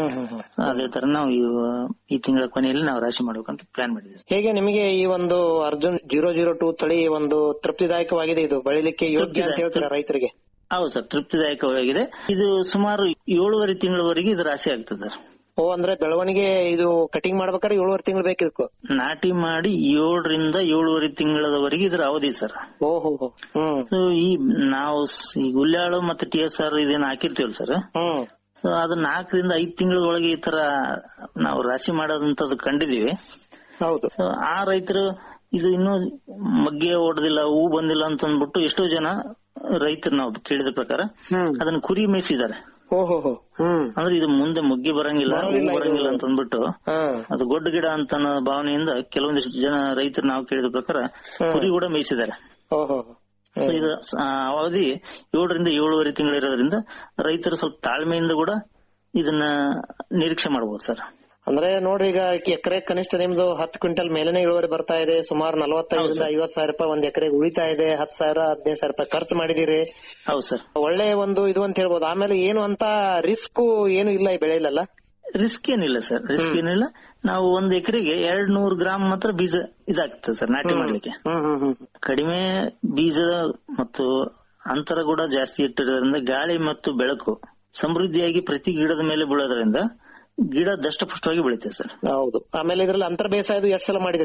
ಅದೇ ತರ ನಾವು ಈ- ಈ ತಿಂಗಳ ಕೊನೆಯಲ್ಲಿ ನಾವು ರಾಶಿ ಮಾಡ್ಬೇಕಂತ ಪ್ಲಾನ್ ಮಾಡಿದ್ವಿ ಹೇಗೆ ನಿಮಗೆ ಈ ಒಂದು ಅರ್ಜುನ್ ಜೀರೋ ಜೀರೋ ಟೂ ತಳಿ ಒಂದು ತೃಪ್ತಿದಾಯಕವಾಗಿದೆ ಇದು ಬೆಳಿಲಿಕ್ಕೆ ಯೋಗ್ಯ ಅಂತ ಹೇಳ್ತೀರಾ ರೈತರಿಗೆ ಹೌದು ಸರ್ ತೃಪ್ತಿದಾಯಕವಾಗಿದೆ ಇದು ಸುಮಾರು ಏಳುವರೆ ತಿಂಗಳವರೆಗೆ ಇದು ರಾಶಿ ಆಗ್ತದೆ ಸರ್ ಓ ಅಂದ್ರೆ ಬೆಳವಣಿಗೆ ಇದು ಕಟಿಂಗ್ ಮಾಡ್ಬೇಕಾದ್ರೆ ಏಳುವರೆ ತಿಂಗಳು ಬೇಕಿದ್ಕು ನಾಟಿ ಮಾಡಿ ಏಳರಿಂದ ಏಳುವರೆ ತಿಂಗಳವರೆಗೆ ಇದರ ಅವಧಿ ಸರ್ ಓಹೋ ಹ್ಮ್ ಸೊ ಈ ನಾವು ಸ್- ಈ ಗುಲ್ಯಾಳು ಮತ್ತೆ ಟಿ ಎಸ್ ಆರ್ ಇದೇನ್ ಹಾಕಿರ್ತೀವಲ್ಲ ಸರ್ ಹ್ಮ್ ಸೊ ಅದು ನಾಲ್ಕರಿಂದ ಐದ್ ತಿಂಗಳ ಒಳಗೆ ಈ ತರ ನಾವು ರಾಶಿ ಮಾಡೋದಂತದ್ದು ಕಂಡಿದೀವಿ ಹೌದು ಸೊ ಆ ರೈತರು ಇದು ಇನ್ನೂ ಮಗ್ಗೆ ಓಡದಿಲ್ಲ ಹೂ ಬಂದಿಲ್ಲ ಅಂತ ಅಂದ್ಬಿಟ್ಟು ಎಷ್ಟೋ ಜನ ರೈತರು ನಾವು ಕೇಳಿದ ಪ್ರಕಾರ ಅದನ್ನ ಕುರಿ ಮೇಯಿಸಿದ್ದಾರೆ ಓಹೋ ಹ್ಮ್ ಅಂದ್ರೆ ಇದು ಮುಂದೆ ಮುಗ್ಗಿ ಬರಂಗಿಲ್ಲ ಹೂ ಬರೋದಿಲ್ಲ ಇದು. ಬರಂಗಿಲ್ಲ ಅಂತ ಅಂದ್ಬಿಟ್ಟು ಅದು ಗೊಡ್ಡ ಗಿಡ ಅಂತ ಅನ್ನೋ ಭಾವನೆಯಿಂದ ಕೆಲವೊಂದಿಷ್ಟು ಜನ ರೈತರು ನಾವು ಕೇಳಿದ ಪ್ರಕಾರ ಕುರಿ ಕೂಡ ಮೇಯಿಸಿದ್ದಾರೆ ಓಹೋ So ಇದು ಸ- ಅವಧಿ ಏಳರಿಂದ ಏಳುವರೆ ತಿಂಗಳು ಇರೋದ್ರಿಂದ ರೈತರು ಸ್ವಲ್ಪ ತಾಳ್ಮೆಯಿಂದ ಕೂಡ ಇದನ್ನ ನಿರೀಕ್ಷೆ ಮಾಡಬಹುದು ಸರ್ ಅಂದ್ರೆ ನೋಡ್ರಿ ಈಗ ಎಕರೆ ಕನಿಷ್ಠ ನಿಮ್ದು ಹತ್ತು ಕ್ವಿಂಟಲ್ ಮೇಲೆನೆ ಇಳುವರಿ ಬರ್ತಾ ಇದೆ ಸುಮಾರು ನಲವತ್ತೈದರಿಂದ ಐವತ್ ಸಾವಿರ ರೂಪಾಯಿ ಒಂದ್ ಎಕರೆಗೆ ಉಳಿತಾ ಇದೆ ಹತ್ತು ಸಾವಿರ ಹದಿನೈದು ಸಾವಿರ ರೂಪಾಯಿ ಖರ್ಚು ಮಾಡಿದಿರಿ ಹೌದು ಸರ್ ಒಳ್ಳೆ ಒಂದು ಇದು ಅಂತ ಹೇಳ್ಬೋದು ಆಮೇಲೆ ಏನು ಅಂತ ರಿಸ್ಕ್ ಏನು ಇಲ್ಲ ಈ ಬೆಳೆಯಲ್ಲ ರಿಸ್ಕ್ ಏನಿಲ್ಲ ಸರ್ ರಿಸ್ಕ್ ಏನಿಲ್ಲ ನಾವು ಒಂದ್ ಎಕರೆಗೆ ಎರಡ್ ನೂರು ಗ್ರಾಮ್ ಮಾತ್ರ ಬೀಜ ಇದಾಗ್ತದೆ ಸರ್ ನಾಟಿ ಮಾಡ್ಲಿಕ್ಕೆ ಕಡಿಮೆ ಬೀಜ ಮತ್ತು ಅಂತರ ಕೂಡ ಜಾಸ್ತಿ ಇಟ್ಟಿರೋದ್ರಿಂದ ಗಾಳಿ ಮತ್ತು ಬೆಳಕು ಸಮೃದ್ಧಿಯಾಗಿ ಪ್ರತಿ ಗಿಡದ ಮೇಲೆ ಬೀಳೋದ್ರಿಂದ ಗಿಡ ದಷ್ಟಪುಷ್ಟವಾಗಿ ಬೆಳಿತದೆ ಸರ್ ಹೌದು ಆಮೇಲೆ ಇದ್ರಲ್ಲಿ ಅಂತರ ಬೇಸಾಯದು ಎಷ್ಟ್ ಸಲ ಮಾಡಿದಿರಿ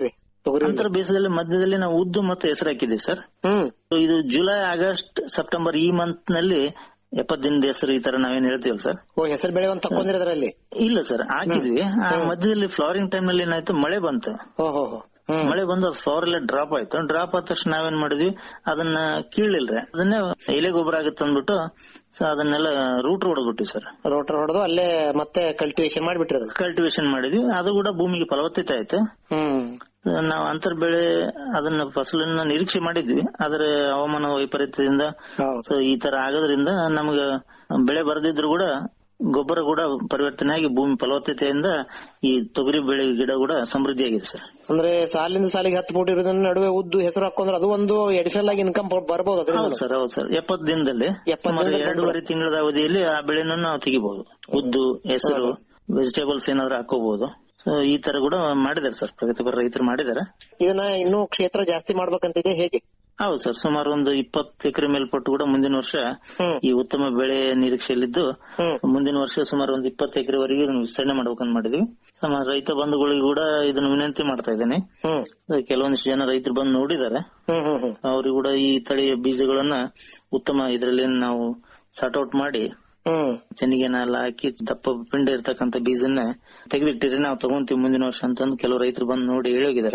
ತೊಗರಿ ಅಂತರ ಬೇಸದಲ್ಲಿ ಮಧ್ಯದಲ್ಲಿ ನಾವು ಉದ್ದು ಮತ್ತು ಹೆಸರು ಹಾಕಿದ್ದೀವಿ ಸರ್ ಹ್ಮ್ ಇದು ಜುಲೈ ಆಗಸ್ಟ್ ಸೆಪ್ಟೆಂಬರ್ ಈ ಮಂತ್ ನಲ್ಲಿ ಎಪ್ಪತ್ತು ದಿನದ ಹೆಸರು ಈ ತರ ನಾವೇನ್ ಹೇಳ್ತೀವಲ್ಲ ಸರ್ ಓ ಹೆಸರು ಬೆಳೆ ಒಂದು ತಕೊಂಡಿರೋದ್ರಲ್ಲಿ ಇಲ್ಲ ಸರ್ ಹಾಕಿದ್ವಿ ಆ ಮಧ್ಯದಲ್ಲಿ ಫ್ಲವರಿಂಗ್ ಟೈಮ್ ನಲ್ಲಿ ಏನಾಯ್ತು ಮಳೆ ಬಂತು ಓಹೋ ಮಳೆ ಬಂದು ಫ್ಲವರ್ ಎಲ್ಲ ಡ್ರಾಪ್ ಆಯ್ತು ಡ್ರಾಪ್ ಆದ ತಕ್ಷಣ ನಾವೇನ್ ಮಾಡಿದ್ವಿ ಅದನ್ನ ಕೀಳಿಲ್ರಿ ಅದನ್ನೇ ಎಲೆ ಗೊಬ್ಬರ ಆಗುತ್ತೆ ಅಂದ್ಬಿಟ್ಟು ಸೊ ಅದನ್ನೆಲ್ಲ ರೂಟ್ ಹೊಡೆದ್ಬಿಟ್ವಿ ಸರ್ ರೋಟರ್ ಹೊಡೆದು ಅಲ್ಲೇ ಮತ್ತೆ ಕಲ್ಟಿವೇಶನ್ ಮಾಡಿಬಿಟ್ರಿ ಅದನ್ನ ಕಲ್ಟಿವೇಶನ್ ಮಾಡಿದ್ವಿ ಅದು ಕೂಡ ಭೂಮಿಗೆ ಫಲವತ್ತತೆ ಆಯ್ತು ಹ್ಮ್ ನಾವು ಅಂತರ್ ಬೆಳೆ ಅದನ್ನ ಫಸಲನ್ನ ನಿರೀಕ್ಷೆ ಮಾಡಿದ್ವಿ ಆದ್ರೆ ಹವಾಮಾನ ವೈಪರೀತ್ಯದಿಂದ ಸೊ ಈ ತರ ಆಗೋದ್ರಿಂದ ನಮಗ ಬೆಳೆ ಬರದಿದ್ರು ಕೂಡ ಗೊಬ್ಬರ ಕೂಡ ಪರಿವರ್ತನೆ ಆಗಿ ಭೂಮಿ ಫಲವತ್ತತೆಯಿಂದ ಈ ತೊಗರಿ ಬೆಳೆ ಗಿಡ ಕೂಡ ಸಮೃದ್ಧಿಯಾಗಿದೆ ಸರ್ ಅಂದ್ರೆ ಸಾಲಿಂದ ಸಾಲಿಗೆ ಹತ್ತು ಫೂಟ್ ಇರೋದನ್ನ ನಡುವೆ ಉದ್ದು ಹೆಸರು ಹಾಕೊಂಡ್ರೆ ಅದು ಒಂದು ಎಡಿಷನಲ್ ಆಗಿ ಇನ್ಕಮ್ ಬರ್ಬೋದು ಹೌದು ಅದರಿಂದ ಸರ್ ಹೌದು ಸರ್ ಎಪ್ಪತ್ತು ದಿನದಲ್ಲಿ ಎಪ್ಪತ್ತು ಸುಮಾರು ದಿನದಲ್ಲಿ ಎರಡೂವರೆ ತಿಂಗಳ ಅವಧಿಯಲ್ಲಿ ಆ ಬೆಳೆನ ನಾವು ತೆಗಿಬಹುದು ಉದ್ದು ಹೆಸರು ವೆಜಿಟೇಬಲ್ಸ್ ಏನಾದ್ರು ಹಾಕೋಬಹುದು ಸೊ ಈ ತರ ಕೂಡ ಮಾಡಿದ್ದಾರೆ ಸರ್ ಪ್ರಗತಿಪರ ರೈತರು ಮಾಡಿದ್ದಾರೆ ಇದನ್ನ ಇನ್ನೂ ಕ್ಷೇತ್ರ ಜಾಸ್ತಿ ಮಾಡ್ಬೇಕಂತಿದೆ ಹೇಗೆ ಹೌದು ಸರ್ ಸುಮಾರು ಒಂದು ಇಪ್ಪತ್ತು ಎಕರೆ ಮೇಲ್ಪಟ್ಟು ಕೂಡ ಮುಂದಿನ ವರ್ಷ ಈ ಉತ್ತಮ ಬೆಳೆ ನಿರೀಕ್ಷೆಯಲ್ಲಿದ್ದು ಮುಂದಿನ ವರ್ಷ ಸುಮಾರು ಒಂದು ಇಪ್ಪತ್ತು ಎಕರೆವರೆಗೆ ವಿಸ್ತರಣೆ ಮಾಡ್ಬೇಕಂತ ಮಾಡಿದ್ವಿ ಸುಮಾರು ರೈತ ಬಂಧುಗಳಿಗೆ ಕೂಡ ಇದನ್ನು ವಿನಂತಿ ಮಾಡ್ತಾ ಇದ್ದೇನೆ ಕೆಲವೊಂದಿಷ್ಟು ಜನ ರೈತರು ಬಂದು ನೋಡಿದ್ದಾರೆ ಅವ್ರಿಗೆ ಕೂಡ ಈ ತಳಿಯ ಬೀಜಗಳನ್ನ ಉತ್ತಮ ಇದರಲ್ಲಿ ನಾವು ಸಾರ್ಟ್ ಔಟ್ ಮಾಡಿ ಚೆನ್ನಿಗೆನ ಎಲ್ಲ ಹಾಕಿ ದಪ್ಪ ಪಿಂಡ ಇರ್ತಕ್ಕಂಥ ಬೀಜನ್ನ ತೆಗೆದಿಟ್ಟಿರಿ ನಾವು ತಗೊಂತೀವಿ ಮುಂದಿನ ವರ್ಷ ಅಂತಂದು ಕೆಲವು ರೈತರು ಬಂದು ನೋಡಿ ಹೇಳೋಗಿದ್ದಾರೆ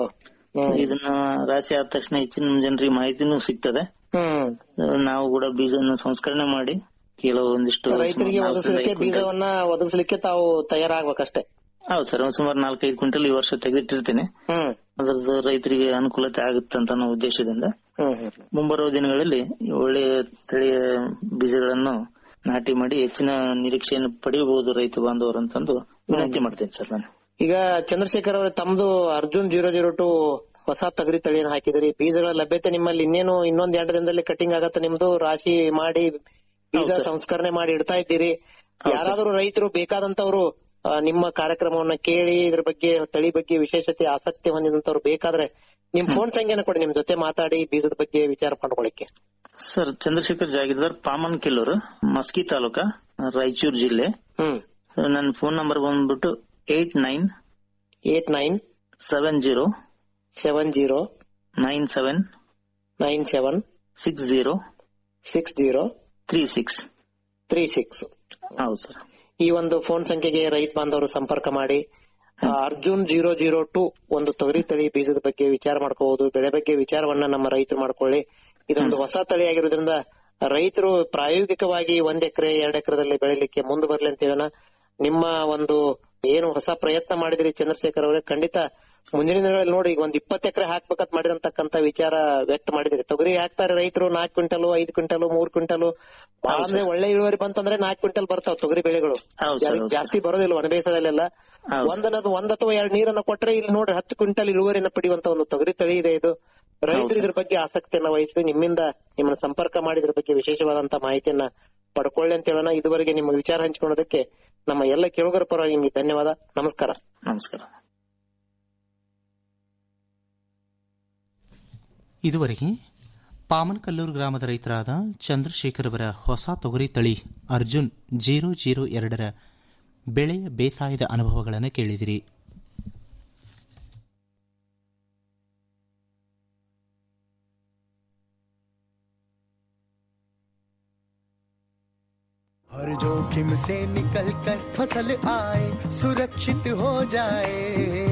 ಇದನ್ನ ರಾಶಿ ಆದ ತಕ್ಷಣ ಹೆಚ್ಚಿನ ಜನರಿಗೆ ಮಾಹಿತಿನೂ ಸಿಗ್ತದೆ So, ನಾವು ಕೂಡ ಬೀಜವನ್ನು ಸಂಸ್ಕರಣೆ ಮಾಡಿ ಕೆಲವೊಂದಿಷ್ಟು ರೈತರಿಗೆ ಸುಮಾರು ನಾಲ್ಕರಿಂದ ಒದಗಿಸಲಿಕ್ಕೆ ಐದು ಕ್ವಿಂಟಲ್- ಬೀಜವನ್ನ ಒದಗಿಸಲಿಕ್ಕೆ ತಾವು ತಯಾರಾಗ್ಬೇಕಷ್ಟೇ ಹೌದು ಸರ್ ಒಂದ್ ಸುಮಾರು ನಾಲ್ಕೈದು ಕ್ವಿಂಟಲ್ ಈ ವರ್ಷ ತೆಗೆದಿಟ್ಟಿರ್ತೀನಿ ಅದ್ರದ್ದು ರೈತರಿಗೆ ಅನುಕೂಲತೆ ಆಗುತ್ತೆ ಅಂತ ಅನ್ನೋ ಉದ್ದೇಶದಿಂದ ಮುಂಬರುವ ದಿನಗಳಲ್ಲಿ ಒಳ್ಳೆಯ ತಳಿಯ ಬೀಜಗಳನ್ನು ನಾಟಿ ಮಾಡಿ ಹೆಚ್ಚಿನ ನಿರೀಕ್ಷೆಯನ್ನು ಪಡೆಯಬಹುದು ರೈತ ಬಾಂಧವರು ಅಂತಂದು ವಿನಂತಿ ಮಾಡ್ತೇನೆ ಸರ್ ನಾನು ಈಗ ಚಂದ್ರಶೇಖರ್ ಅವರೇ ತಮ್ದು ಅರ್ಜುನ್ ಜೀರೋ ಜೀರೋ ಟು ಹೊಸ ತಗರಿ ತಳಿಯನ್ನು ಹಾಕಿದಿರಿ ಬೀಜಗಳ ಲಭ್ಯತೆ ನಿಮ್ಮಲ್ಲಿ ಇನ್ನೇನು ಇನ್ನೊಂದ್ ಎರಡು ದಿನದಲ್ಲಿ ಕಟಿಂಗ್ ಆಗತ್ತೆ ನಿಮ್ದು ರಾಶಿ ಮಾಡಿ ಬೀಜ ಸಂಸ್ಕರಣೆ ಮಾಡಿ ಇಡ್ತಾ ಇದ್ದೀರಿ ಯಾರಾದರೂ ರೈತರು ಬೇಕಾದಂತವ್ರು ಆ, ನಿಮ್ಮ ಕಾರ್ಯಕ್ರಮವನ್ನ ಕೇಳಿ ಇದ್ರ ಬಗ್ಗೆ ತಳಿ ಬಗ್ಗೆ ವಿಶೇಷತೆ ಆಸಕ್ತಿ ಹೊಂದಿದಂತವ್ರು ಬೇಕಾದ್ರೆ ನಿಮ್ ಫೋನ್ ಸಂಖ್ಯೆನ ಕೊಡಿ ನಿಮ್ ಜೊತೆ ಮಾತಾಡಿ ಬೀಜದ ಬಗ್ಗೆ ವಿಚಾರ ಮಾಡ್ಕೊಳಕ್ಕೆ ಸರ್ ಚಂದ್ರಶೇಖರ್ ಜಾಗೀರ್ದಾರ್ ಪಾಮನ್ ಕಿಲ್ಲೂರು ಮಸ್ಕಿ ತಾಲೂಕ ರಾಯಚೂರು ಜಿಲ್ಲೆ So, ನನ್ನ ಫೋನ್ ನಂಬರ್ ಬಂದ್ಬಿಟ್ಟು eight nine eight nine seven zero seven zero nine seven nine seven six zero six zero three six three six ಹೌದು ಸರ್ ಈ ಒಂದು ಫೋನ್ ಸಂಖ್ಯೆಗೆ ರೈತ ಬಾಂಧವರು ಸಂಪರ್ಕ ಮಾಡಿ ಆ, ಅರ್ಜುನ್ ಜೀರೋ ಜೀರೋ ಟು ಒಂದು ತೊಗರಿ ತಳಿ ಬೀಜದ ಬಗ್ಗೆ ವಿಚಾರ ಮಾಡ್ಕೋಬಹುದು ಬೆಳೆ ಬಗ್ಗೆ ವಿಚಾರವನ್ನ ನಮ್ಮ ರೈತರು ಮಾಡ್ಕೊಳ್ಳಿ ಇದೊಂದು ಹೊಸ ತಳಿ ಆಗಿರೋದ್ರಿಂದ ರೈತರು ಪ್ರಾಯೋಗಿಕವಾಗಿ ಒಂದ್ ಎಕರೆ ಎರಡ್ ಎಕರೆದಲ್ಲಿ ಬೆಳಿಲಿಕ್ಕೆ ಮುಂದೆ ಬರ್ಲಿ ಅಂತ ಹೇಳೋಣ ನಿಮ್ಮ ಒಂದು ಏನು ಹೊಸ ಪ್ರಯತ್ನ ಮಾಡಿದ್ರಿ ಚಂದ್ರಶೇಖರ್ ಅವರೇ ಖಂಡಿತ ಮುಂದಿನ ದಿನಗಳಲ್ಲಿ ನೋಡಿ ಈಗ ಒಂದ್ ಇಪ್ಪತ್ತು ಎಕರೆ ಹಾಕ್ಬೇಕಂತ ಮಾಡಿರಂತಕ್ಕಂತ ವಿಚಾರ ವ್ಯಕ್ತ ಮಾಡಿದ್ರಿ ತೊಗರಿ ಹಾಕ್ತಾರೆ ರೈತರು ನಾಲ್ಕು ಕ್ವಿಂಟಲ್ ಐದು ಕ್ವಿಂಟಲ್ ಮೂರ್ ಕ್ವಿಂಟಲ್ ಬಹಳ ಅಂದ್ರೆ ಒಳ್ಳೆ ಇಳುವರಿ ಬಂತಂದ್ರೆ ನಾಲ್ಕು ಕ್ವಿಂಟಲ್ ಬರ್ತಾವ ತೊಗರಿ ಬೆಳೆಗಳು ಹೌದು ಸರ್, ಯಾರಿಗ್ ಹೌದು ಜಾಸ್ತಿ ಬರೋದಿಲ್ಲ ಒಣಬೇಸದಲ್ಲೆಲ್ಲ ಒಂದನ್ನದು ಒಂದ್ ಅಥವಾ ಎರಡ್ ನೀರನ್ನ ಕೊಟ್ರೆ ಇಲ್ಲಿ ನೋಡ್ರಿ ಹತ್ತು ಕ್ವಿಂಟಲ್ ಇಳುವರಿನ ಪಡೆಯುವಂತ ಒಂದು ತೊಗರಿ ತಳಿ ಇದೆ ಇದು ರೈತರು ಇದ್ರ ಬಗ್ಗೆ ಆಸಕ್ತಿಯನ್ನ ವಹಿಸಿ ನಿಮ್ಮಿಂದ ನಿಮ್ಮನ್ನ ಸಂಪರ್ಕ ಮಾಡಿ ಇದ್ರ ಬಗ್ಗೆ ವಿಶೇಷವಾದಂತ ಮಾಹಿತಿಯನ್ನ ಪಡ್ಕೊಳ್ಳಿ ಅಂತ ಹೇಳೋಣ ಇದುವರೆಗೆ ನಿಮ್ಮ ವಿಚಾರ ಹಂಚಿಕೊಳ್ಳೋದಕ್ಕೆ ನಮ್ಮ ಎಲ್ಲ ಕೇಳುಗರ ಪರವಾಗಿ ನಿಮ್ಗೆ ಧನ್ಯವಾದ ನಮಸ್ಕಾರ ನಮಸ್ಕಾರ ಇದುವರೆಗೆ ಪಾಮನಕಲ್ಲೂರು ಗ್ರಾಮದ ರೈತರಾದ ಚಂದ್ರಶೇಖರ್ ಅವರ ಹೊಸ ತೊಗರಿ ತಳಿ ಅರ್ಜುನ್ ಜೀರೋ ಜೀರೋ ಎರಡರ ಬೆಳೆಯ ಬೇಸಾಯದ ಅನುಭವಗಳನ್ನು ಕೇಳಿದಿರಿ हर जोखिम से निकल कर फसल आए सुरक्षित हो जाए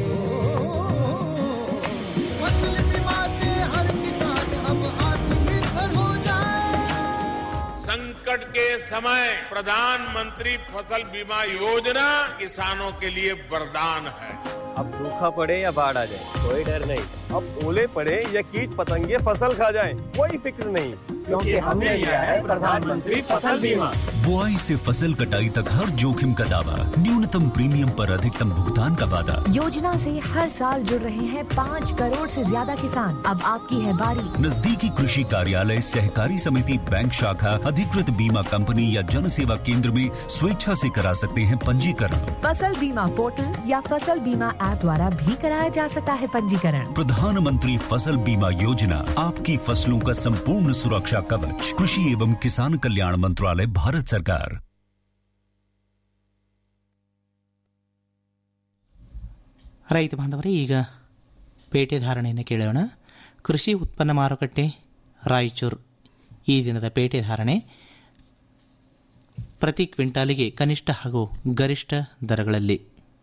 फसल बीमा से हर किसान अब आत्मनिर्भर हो जाए संकट के समय प्रधानमंत्री फसल बीमा योजना किसानों के लिए वरदान है अब सूखा पड़े या बाढ़ आ जाए कोई डर नहीं अब ओले पड़े या कीट पतंगे फसल खा जाए कोई फिक्र नहीं क्योंकि हमने लिया है प्रधानमंत्री फसल बीमा बुआई से फसल कटाई तक हर जोखिम का दावा न्यूनतम प्रीमियम पर अधिकतम भुगतान का वादा योजना से हर साल जुड़ रहे हैं पाँच करोड़ से ज्यादा किसान अब आपकी है बारी नजदीकी कृषि कार्यालय सहकारी समिति बैंक शाखा अधिकृत बीमा कंपनी या जन सेवा केंद्र में स्वेच्छा से करा सकते हैं पंजीकरण फसल बीमा पोर्टल या फसल बीमा ऐप द्वारा भी कराया जा सकता है पंजीकरण प्रधानमंत्री फसल बीमा योजना आपकी फसलों का संपूर्ण सुरक्षा कवच कृषि एवं किसान कल्याण मंत्रालय भारत सरकार ರೈತ ಬಾಂಧವರೇ ಈಗ ಪೇಟೆ ಧಾರಣೆಯನ್ನು ಕೇಳೋಣ ಕೃಷಿ ಉತ್ಪನ್ನ ಮಾರುಕಟ್ಟೆ ರಾಯಚೂರು ಈ ದಿನದ ಪೇಟೆ ಧಾರಣೆ ಪ್ರತಿ ಕ್ವಿಂಟಾಲಿಗೆ ಕನಿಷ್ಠ ಹಾಗೂ ಗರಿಷ್ಠ ದರಗಳಲ್ಲಿ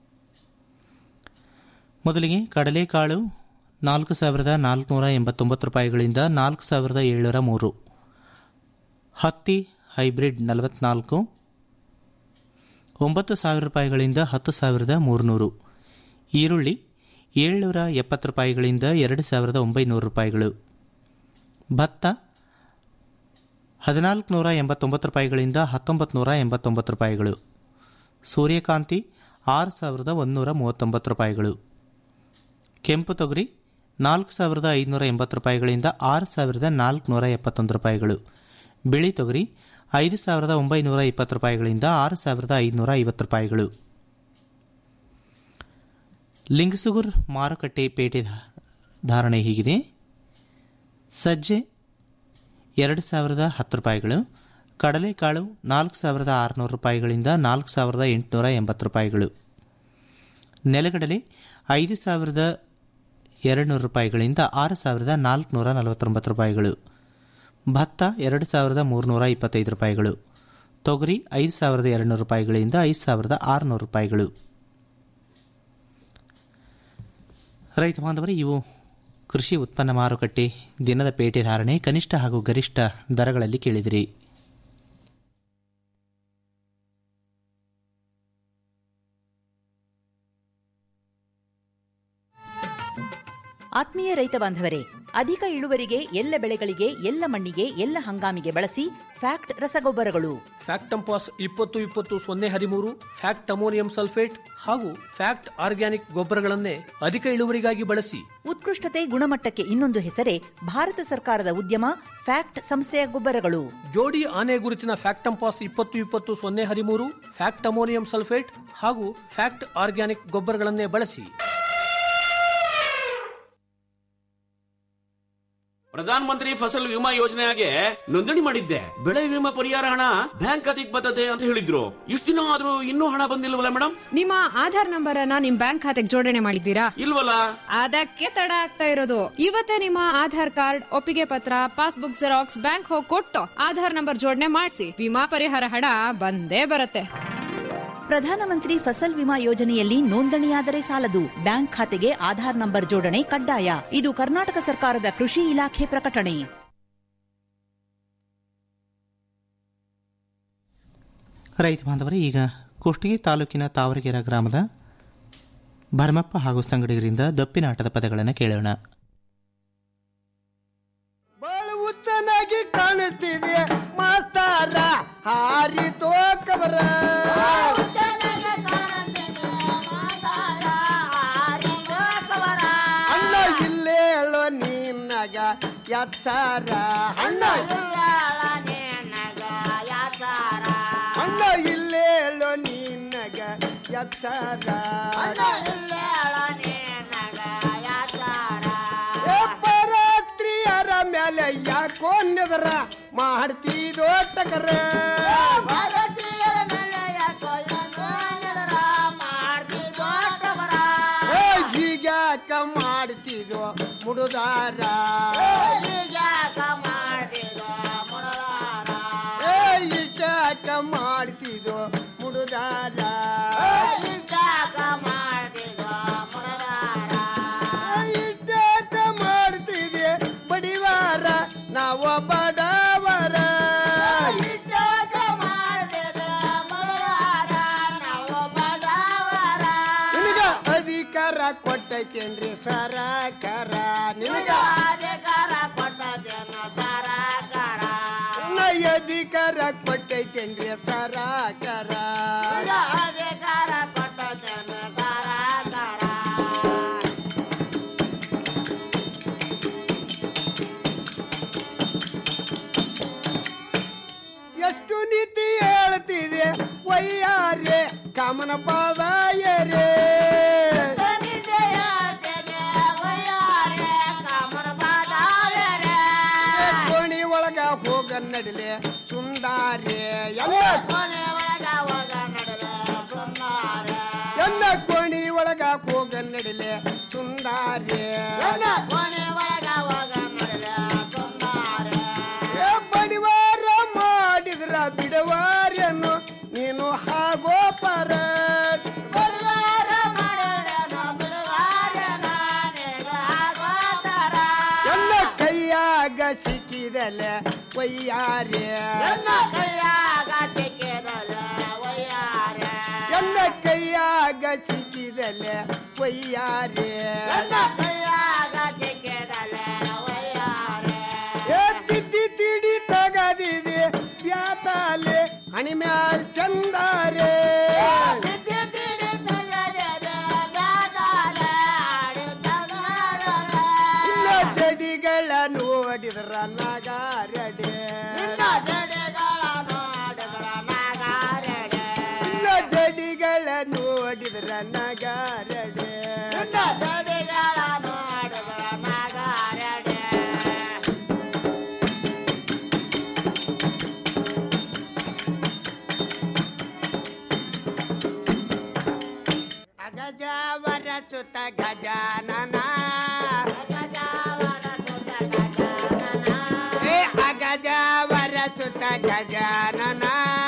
ಮೊದಲಿಗೆ ಕಡಲೆಕಾಳು ನಾಲ್ಕು ಸಾವಿರದ ನಾಲ್ಕುನೂರ ಎಂಬತ್ತೊಂಬತ್ತು ರೂಪಾಯಿಗಳಿಂದ ನಾಲ್ಕು ಸಾವಿರದ ಏಳ್ನೂರ ಮೂರು ಹತ್ತಿ ಹೈಬ್ರಿಡ್ ನಲವತ್ನಾಲ್ಕು ಒಂಬತ್ತು ಸಾವಿರ ರೂಪಾಯಿಗಳಿಂದ ಹತ್ತು ಸಾವಿರದ ಮೂರುನೂರು ಈರುಳ್ಳಿ ಏಳ್ನೂರ ಎಪ್ಪತ್ತು ರೂಪಾಯಿಗಳಿಂದ ಎರಡು ಸಾವಿರದ ಒಂಬೈನೂರು ರೂಪಾಯಿಗಳು ಭತ್ತ ಹದಿನಾಲ್ಕು ನೂರ ಎಂಬತ್ತೊಂಬತ್ತು ರೂಪಾಯಿಗಳಿಂದ ಹತ್ತೊಂಬತ್ತು ನೂರ ಎಂಬತ್ತೊಂಬತ್ತು ರೂಪಾಯಿಗಳು ಸೂರ್ಯಕಾಂತಿ ಆರು ಸಾವಿರದ ಒಂದುನೂರ ಮೂವತ್ತೊಂಬತ್ತು ರೂಪಾಯಿಗಳು ಕೆಂಪು ತೊಗರಿ ನಾಲ್ಕು ಸಾವಿರದ ಐದುನೂರ ಎಂಬತ್ತು ರೂಪಾಯಿಗಳಿಂದ ಆರು ಸಾವಿರದ ನಾಲ್ಕುನೂರ ಎಪ್ಪತ್ತೊಂದು ರೂಪಾಯಿಗಳು ಬಿಳಿ ತೊಗರಿ ಐದು ಸಾವಿರದ ಒಂಬೈನೂರ ಇಪ್ಪತ್ತು ರೂಪಾಯಿಗಳಿಂದ ಆರು ಸಾವಿರದ ಐದುನೂರ ಐವತ್ತು ರೂಪಾಯಿಗಳು ಲಿಂಗಸುಗುರ್ ಮಾರುಕಟ್ಟೆ ಪೇಟೆ ಧಾ- ಧಾರಣೆ ಹೀಗಿದೆ ಸಜ್ಜೆ ಎರಡು ಸಾವಿರದ ಹತ್ತು ರೂಪಾಯಿಗಳು ಕಡಲೆಕಾಳು ನಾಲ್ಕು ಸಾವಿರದ ಆರುನೂರು ರೂಪಾಯಿಗಳಿಂದ ನಾಲ್ಕು ಸಾವಿರದ ಎಂಟುನೂರ ಎಂಬತ್ತು ರೂಪಾಯಿಗಳು ನೆಲಗಡಲೆ ಐದು ಸಾವಿರದ ಎರಡುನೂರು ರೂಪಾಯಿಗಳಿಂದ ಆರು ಸಾವಿರದ ನಾಲ್ಕುನೂರ ನಲವತ್ತೊಂಬತ್ತು ರೂಪಾಯಿಗಳು ಭತ್ತ ಎರಡು ಸಾವಿರದ ಮೂರುನೂರ ಇಪ್ಪತ್ತೈದು ರೂಪಾಯಿಗಳು ತೊಗರಿ ಐದು ಸಾವಿರದ ಎರಡುನೂರು ರೂಪಾಯಿಗಳಿಂದ ಐದು ಸಾವಿರದ ಆರುನೂರು ರೂಪಾಯಿಗಳು ರೈತ ಬಾಂಧವರೇ ಇವು ಕೃಷಿ ಉತ್ಪನ್ನ ಮಾರುಕಟ್ಟೆ ದಿನದ ಪೇಟೆ ಧಾರಣೆ ಕನಿಷ್ಠ ಹಾಗೂ ಗರಿಷ್ಠ ದರಗಳಲ್ಲಿ ಕೇಳಿದಿರಿ ಆತ್ಮೀಯ ರೈತ ಬಾಂಧವರೇ ಅಧಿಕ ಇಳುವರಿಗೆ ಎಲ್ಲ ಬೆಳೆಗಳಿಗೆ ಎಲ್ಲ ಮಣ್ಣಿಗೆ ಎಲ್ಲ ಹಂಗಾಮಿಗೆ ಬಳಸಿ ಫ್ಯಾಕ್ಟ್ ರಸಗೊಬ್ಬರಗಳು ಫ್ಯಾಕ್ಟಂಪಾಸ್ ಇಪ್ಪತ್ತು ಇಪ್ಪತ್ತು ಸೊನ್ನೆ ಹದಿಮೂರು ಫ್ಯಾಕ್ಟ್ ಅಮೋನಿಯಂ ಸಲ್ಫೇಟ್ ಹಾಗೂ ಫ್ಯಾಕ್ಟ್ ಆರ್ಗ್ಯಾನಿಕ್ ಗೊಬ್ಬರಗಳನ್ನೇ ಅಧಿಕ ಇಳುವರಿಗಾಗಿ ಬಳಸಿ ಉತ್ಕೃಷ್ಟತೆ ಗುಣಮಟ್ಟಕ್ಕೆ ಇನ್ನೊಂದು ಹೆಸರೇ ಭಾರತ ಸರ್ಕಾರದ ಉದ್ಯಮ ಫ್ಯಾಕ್ಟ್ ಸಂಸ್ಥೆಯ ಗೊಬ್ಬರಗಳು ಜೋಡಿ ಆನೆ ಗುರುತಿನ ಫ್ಯಾಕ್ಟಂಪಾಸ್ ಇಪ್ಪತ್ತು ಇಪ್ಪತ್ತು ಸೊನ್ನೆ ಹದಿಮೂರು ಫ್ಯಾಕ್ಟ್ ಅಮೋನಿಯಂ ಸಲ್ಫೇಟ್ ಹಾಗೂ ಫ್ಯಾಕ್ಟ್ ಆರ್ಗ್ಯಾನಿಕ್ ಗೊಬ್ಬರಗಳನ್ನೇ ಬಳಸಿ ಪ್ರಧಾನ ಮಂತ್ರಿ ಫಸಲ್ ವಿಮಾ ಯೋಜನೆಗೆ ನೋಂದಣಿ ಮಾಡಿದ್ದೆ ಬೆಳೆ ವಿಮಾ ಪರಿಹಾರ ಹಣ ಬ್ಯಾಂಕ್ ಖಾತೆಗೆ ಬರ್ತದೆ ಅಂತ ಹೇಳಿದ್ರು ಇಷ್ಟು ದಿನ ಆದ್ರೂ ಇನ್ನೂ ಹಣ ಬಂದಿಲ್ವಲ್ಲ ಮೇಡಮ್ ನಿಮ್ಮ ಆಧಾರ್ ನಂಬರ್ ಅನ್ನ ನಿಮ್ ಬ್ಯಾಂಕ್ ಖಾತೆಗೆ ಜೋಡಣೆ ಮಾಡಿದ್ದೀರಾ ಇಲ್ವಲ್ಲ ಅದಕ್ಕೆ ತಡ ಆಗ್ತಾ ಇರೋದು ಇವತ್ತೇ ನಿಮ್ಮ ಆಧಾರ್ ಕಾರ್ಡ್ ಒಪ್ಪಿಗೆ ಪತ್ರ ಪಾಸ್ಬುಕ್ ಜೆರಾಕ್ಸ್ ಬ್ಯಾಂಕ್ ಹೋಗಿ ಕೊಟ್ಟು ಆಧಾರ್ ನಂಬರ್ ಜೋಡಣೆ ಮಾಡಿಸಿ ವಿಮಾ ಪರಿಹಾರ ಹಣ ಬಂದೇ ಬರುತ್ತೆ ಪ್ರಧಾನಮಂತ್ರಿ ಫಸಲ್ ವಿಮಾ ಯೋಜನೆಯಲ್ಲಿ ನೋಂದಣಿಯಾದರೆ ಸಾಲದು ಬ್ಯಾಂಕ್ ಖಾತೆಗೆ ಆಧಾರ್ ನಂಬರ್ ಜೋಡಣೆ ಕಡ್ಡಾಯ ಇದು ಕರ್ನಾಟಕ ಸರ್ಕಾರದ ಕೃಷಿ ಇಲಾಖೆ ಪ್ರಕಟಣೆ ರೈತ ಬಾಂಧವರೇ ಈಗ ಕುಷ್ಟಗಿ ತಾಲೂಕಿನ ತಾವರಗೆರೆ ಗ್ರಾಮದ ಭರಮಪ್ಪ ಹಾಗೂ ಸಂಗಡಿಗರಿಂದ ದಪ್ಪಿನಾಟದ ಪದಗಳನ್ನು ಕೇಳೋಣ ಬಾಳು ಉತ್ತನಾಗಿ ಕಾಣುತ್ತಿದೆ ಮಾಸ್ತಾರ ಹಾರಿತೋ ಕಬರ ಅಣ್ಣ ಇಲ್ಲೇ ಹೇಳೋ ನಿನ್ನಗ ಎತ್ತಾರ ಅಣ್ಣ ಅಣ್ಣ ಇಲ್ಲೇ ಹೇಳೋ ನಿನ್ನಗ ಎತ್ತಾರ ಪರಾತ್ರಿಯರ ಮೇಲೆ ಯಾಕೋ ನೆದರ ಮಾಡ್ತೀದೋ ಟಕರ ಹೀಗ್ಯಾಕ ಮಾಡ್ತಿದೋ ಮುಡುದಾರ ಈಗ್ಯಾಕ ಮಾಡ್ತಿದೋ ಮುಡುದಾರ ಇಟ್ಟಾಟ ಮಾಡ್ತಿದೆ ಬಡಿವಾರ ನಾವು ಬಡವರ ನಿನಗ ಅಧಿಕಾರ ಕೊಟ್ಟಕೇನ್ರಿ ಸರಕಾರ ನಿನಗ ನ ಅಧಿಕಾರ ಕೊಟ್ಟಕೇನ್ರಿ ಸರಕಾರ ಎಷ್ಟು ನೀತಿ ಹೇಳ್ತಿದೆ ವಯ್ಯಾರೆ ಕಾಮನ ಪಾದಾಯರೇ ಕೋಣಿ ಒಳಗ ಹೋಗ ನಡಿಲೆ ಸುಂದಾರೆ ಎಲ್ಲ ಎನ್ನ ಕೋಣಿ ಒಳಗ ಹೋಗ ನಡಿಲೆ ನಡಿಲೆ ಸುಂದಾರಿ ಕೋಣೆ ಒಳಗ ಹೋಗ ನಡಿಲೆ ಸುಂದಾರಿ ಏ ಬಡಿವಾರ ಮಾಡಿದ್ರ ಬಿಡವಾರ್ಯನು ನೀನು ಹಾಗೋ ಪರ ಬಡಿವಾರ ಮಾಡಿದ್ರೇನು ಬಿಡುವಾರ ನಾನೇಗ ಆಗೋತರ ಎಲ್ಲ ಕೈಯಾಗ ಸಿಕ್ಕಿದಲೆ ಒಯ್ಯಾರೆ ನನ್ನ ಕೈಯಾಗ ಸಿಕ್ಕಿದಲೆ ಒಯ್ಯಾರೆ ಎಲ್ಲ ಕೈಯಾಗ ಸಿಕ್ಕಿದಲೆ ಒಯ್ಯಾರೆ ನನ್ನ ಕೈಯಾಗ ಸಿಕ್ಕಿದಲೆ ಒಯ್ಯಾರೆ ಏ ತಿದ್ದಿ ತಿಡಿ ತಗದಿದೆ ಬ್ಯಾತಾಲೆ ಹಣಿ ಮ್ಯಾಲ್ ಚಂದಾರೆ ತಿದ್ದಿ ತಿಡಿ ತಗದಿದೆ ಬ್ಯಾತಾಲೆ ಹಣಿ ಚಂದಾರೆ. ಇಲ್ಲ ಜಡಿಗಳ ನೋಡಿದ್ರ ನಗಾರಡೆ ನಿನ್ನ ಜಡೆಗಳ ನೋಡಿದ್ರ ನಗಾರಡೆ. ಇಲ್ಲ ಜಡಿಗಳ ನೋಡಿದ್ರ ನಗಾರಡೆ ನಿನ್ನ ಜಡೆಗಳ ನೋಡಿದ್ರ ನಗಾರಡೆ. ಅಗಜಾವರ ಸುತ ಗಜಾನನ ಏ ಅಗಜಾವರ ಸುತ ಗಜಾನನ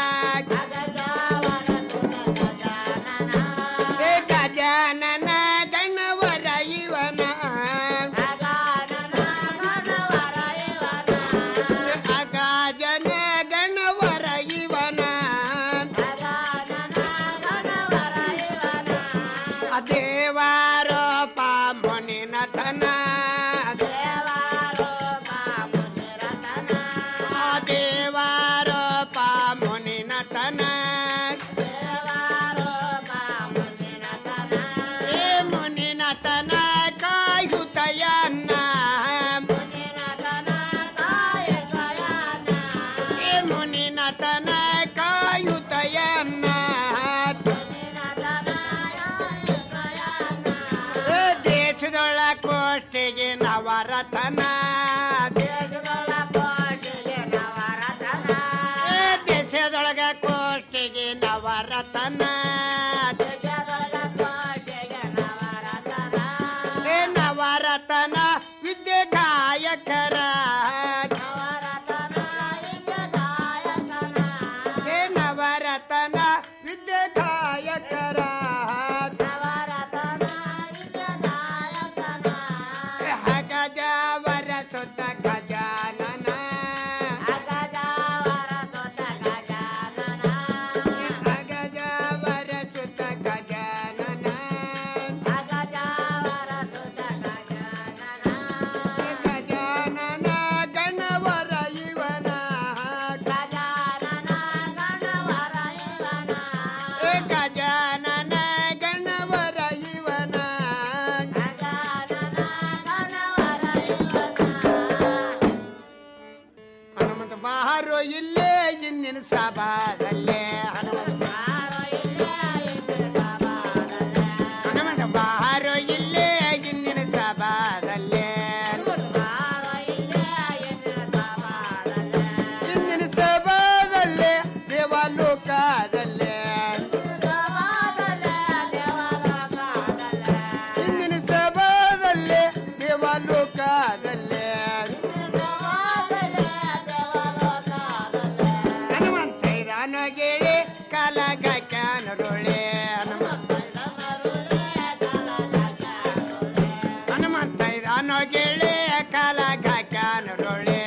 ಏ ಗಜಾನನ ಗಣವರ ಇವನ ಅಗಾಜನ ಗಣವರ ಇವನ ದೇವಾರೋ ಪಾಮುನಿನ ತನ ದೇವಾರೋ ಪಾಮುನಿನ ತನ ಏ ಮುನಿನ ತನ ಕಾಯುತಯನ್ನ ಏ ಮುನಿನ ತನ ಕಾಯುತಯನ್ನ ಏ ದೇಶದೊಳ ಕೋಷ್ಟೆಗೆ ನವರತನ ಏ ದೇಶದೊಳಗ ಕೋಷ್ಟೆಗೆ ನವರತನ ಏ ನವರತನ ವಿದ್ಯೆ ಗಾಯಕರ ಏ ನವರತನ ವಿದ್ಯೆ ಗಾಯಕರ ಗಜಾವರ ಸುತ್ತ ಗಜಾನನ ಗಜಾವರ ಸುತ್ತ ಗಜಾನನ ಗಜಾನನ ಗಣವರ ಇವನ ಏ ಗಜಾನನ ಗಣವರ ಇವನ ಹನುಮಂತ ಬಾರೋ ಇಲ್ಲೇ ಇನ್ನಿನ ಸಭಾದಲ್ಲೇ ಹನುಮಂತ ಹನುಮಂತ ಬಾರೋ ಇಲ್ಲೇ ಇನ್ನಿನ ಸಭಾದಲ್ಲೇ ಇಂದಿನ ಸಭಾದಲ್ಲೇ ದೇವಲೋಕದಲ್ಲೇ ಇಂದಿನ ಸಭಾದಲ್ಲೇ ದೇವಲೋಕದಲ್ಲೇ ಹನುಮಂತ ಇರಾನ ಗೆಳೆ ಕಲಗ ಕ್ಯಾನರುಳೆ ಹನುಮಂತ ಇರಾನ ಗೆಳೆ ಕಲಗ ಕ್ಯಾನರುಳೆ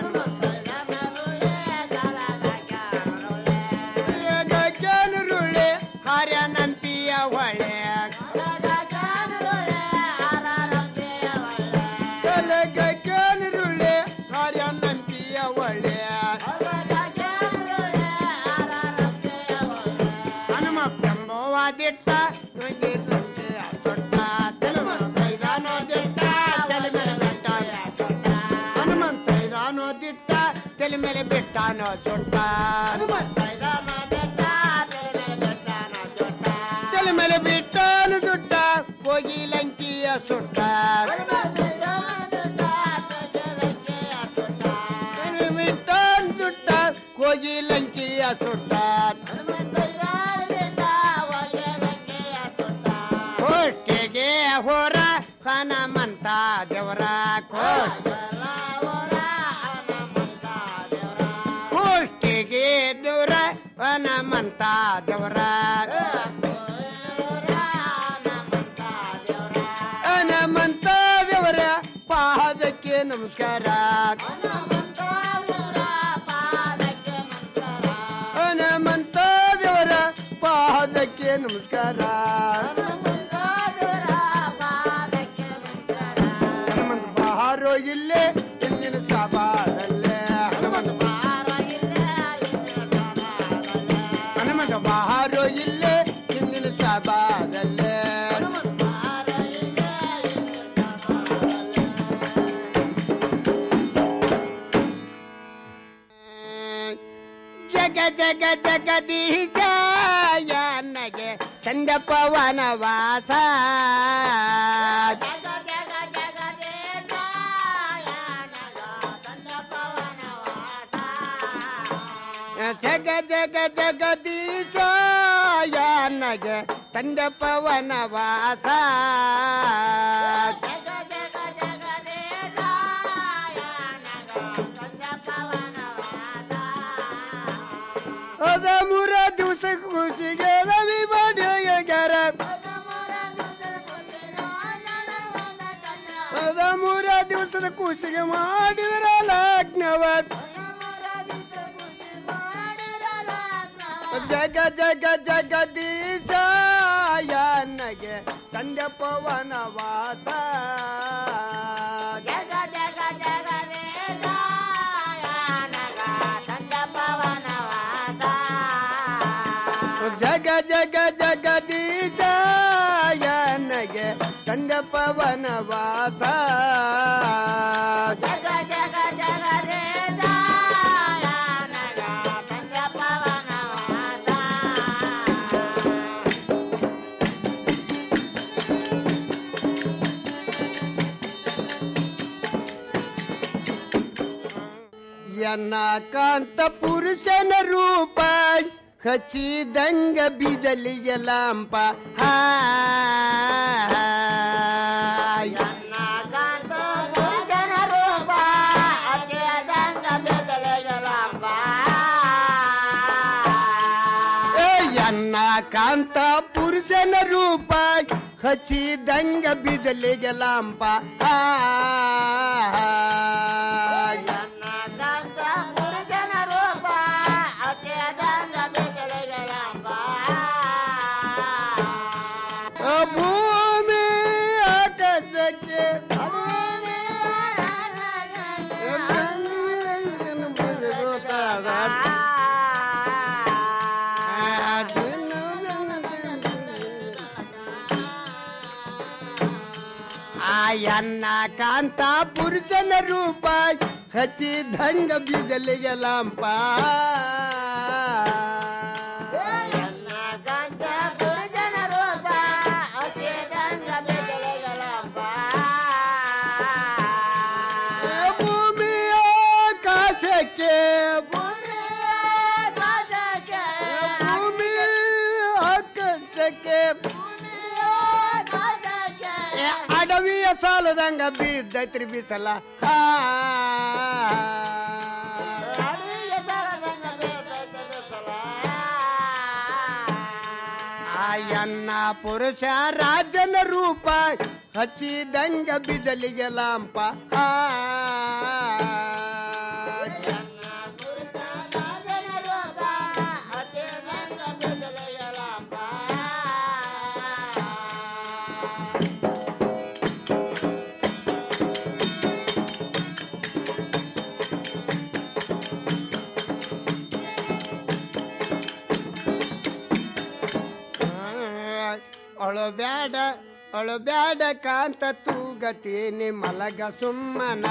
ಕ್ಯಾನರುಳೆ ಹರ್ಯನಂಪಿಯ ಹೊಳೆ ಕಲಗ ಕ್ಯಾನರುಳೆ ಹರ್ಯನಂಪಿಯ ಹೊಳೆ ಹನುಮ ಬ್ರಹ್ಮವಾದಿಟ್ಟ ನುಗ್ಗಿ ದುಂಗೆ ತೊಟ್ಟ ಹನುಮಂತ ಇದಾನೋ ದಿಟ್ಟ ತಲೆ ಮೇಲೆ ಬಿಟ್ಟ ಹನುಮಂತ ಇದಾನೋ ದಿಟ್ಟ ತಲೆ ಮೇಲೆ ಬಿಟ್ಟಾನೋ ಚೊಟ್ಟ ತಲೆ ಮೇಲೆ ಬಿಟ್ಟಾನು ದುಡ್ಡ ಹೋಗಿ ಲಂಕಿಯ ಸುಟ್ಟ ತಲೆ ಬಿಟ್ಟಾನು ದುಡ್ಡ ಹೋಗಿ ಲಂಕಿಯ ಸುಟ್ಟ ಹೊರ ಹನುಮಂತ ದೇವರ ಕುಷ್ಟಿಗೆ ದೂರ ಹನುಮಂತ ದೇವರ ಹನುಮಂತ ದೇವರ ಪಾದಕ್ಕೆ ನಮಸ್ಕಾರ ಹನುಮಂತ ದೇವರ ಪಾದಕ್ಕೆ ನಮಸ್ಕಾರ ಹನುಮಂತ ಬಾರೋ ಇಲ್ಲೇ ಇಂದಿನ ಸಭಾದಲ್ಲೇ ಹನುಮಂತ ಹನುಮಂತ ಬಾರೋ ಇಲ್ಲೇ ಇಂದಿನ ಸಭಾದಲ್ಲೇ ಜಗ ಜಗ ಜಗದೀಶಾಯ ನಗೆ ಚಂದ ಪವನ ವಾಸ ಜಗ ಜಗ ಜಗದೀಶಾಯ ನಗೆ ಚಂದ ಪವನ ವಾಸ ಅದ ಮೂರ ದಿವಸ ಖುಷಿಗೆ ರವಿ ಮಾಡ್ಯಾರ ಅದ ಮೂರ ದಿವಸದ ಖುಷಿಗೆ ಮಾಡಿದ್ರ ಲಗ್ನವ ಜಗ ಜಗ ಜಗದೀಶಾಯ ನಗೆ ತಂದೆ ಪವನ ವಾಸ ಜಗ ಜಗ ಜಗ ಜಗ ಜಗದೀಶಾಯ ನಗೆ ತಂದೆ ಪವನ ವಾಸ ಜಗ ಜಗ ಎನ್ನ ಕಾಂತ ಪುರುಷನ ರೂಪ ಹಚ್ಚಿದಂಗ ಬಿದಲಿಗೆ ಲಾಂಪ ಹಾಯ್. ಏ, ಎನ್ನ ಕಾಂತ ಪುರುಷನ ರೂಪ ಹಚ್ಚಿದಂಗ ಬಿದಲಿಗೆ ಲಾಂಪ ಹಾಯ್. ಆ ಭೂಮಿ ಆಕಾಶಕ್ಕೆ ಆಯನ್ನ ಕಾಂತ ಪುರುಷನ ರೂಪ ಹಚ್ಚಿದಂಗ ಬಿದಲಿಗೆ ಲಾಂಪ ಭೂಮಿಯ ಆಕಾಶಕ್ಕೆ ಭೂಮಿ ಆಕಾಶಕ್ಕೆ ಅಡವಿಯ ಸಾಲದಂಗ ಬಿದ್ದೈತ್ರಿ ಬಿಸಲ ಹಾ ಆಯನ್ನ ಪುರುಷ ರಾಜನ ರೂಪ ಹಚ್ಚಿದಂಗ ಬಿದಲಿಗೆ ಲಾಂಪ ಆ ಅಳು ಬ್ಯಾಡ ಅಳು ಬ್ಯಾಡ ಕಾಂತ ತೂಗತೀನಿ ಮಲಗ ಸುಮ್ಮನ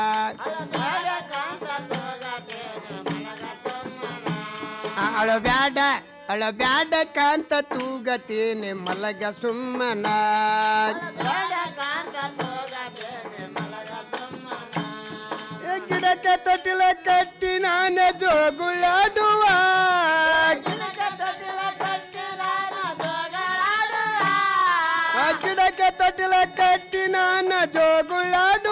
ಅಳು ಬ್ಯಾಡ ಅಳು ಬ್ಯಾಡ ಕಾಂತ ತೂಗತೀನಿ ಮಲಗ ಸುಮ್ಮನ ಏ ಗಿಡಕ್ಕೆ ತೊಟ್ಟಿಲ ಕಟ್ಟಿ ನಾನೇ ಜೋಗುಳಾಡುವ ಆ ಗಿಡಕ್ಕೆ ತೊಟ್ಟಿಲ ಕಟ್ಟಿ ನಾನ ಜೋಗುಳಾಡು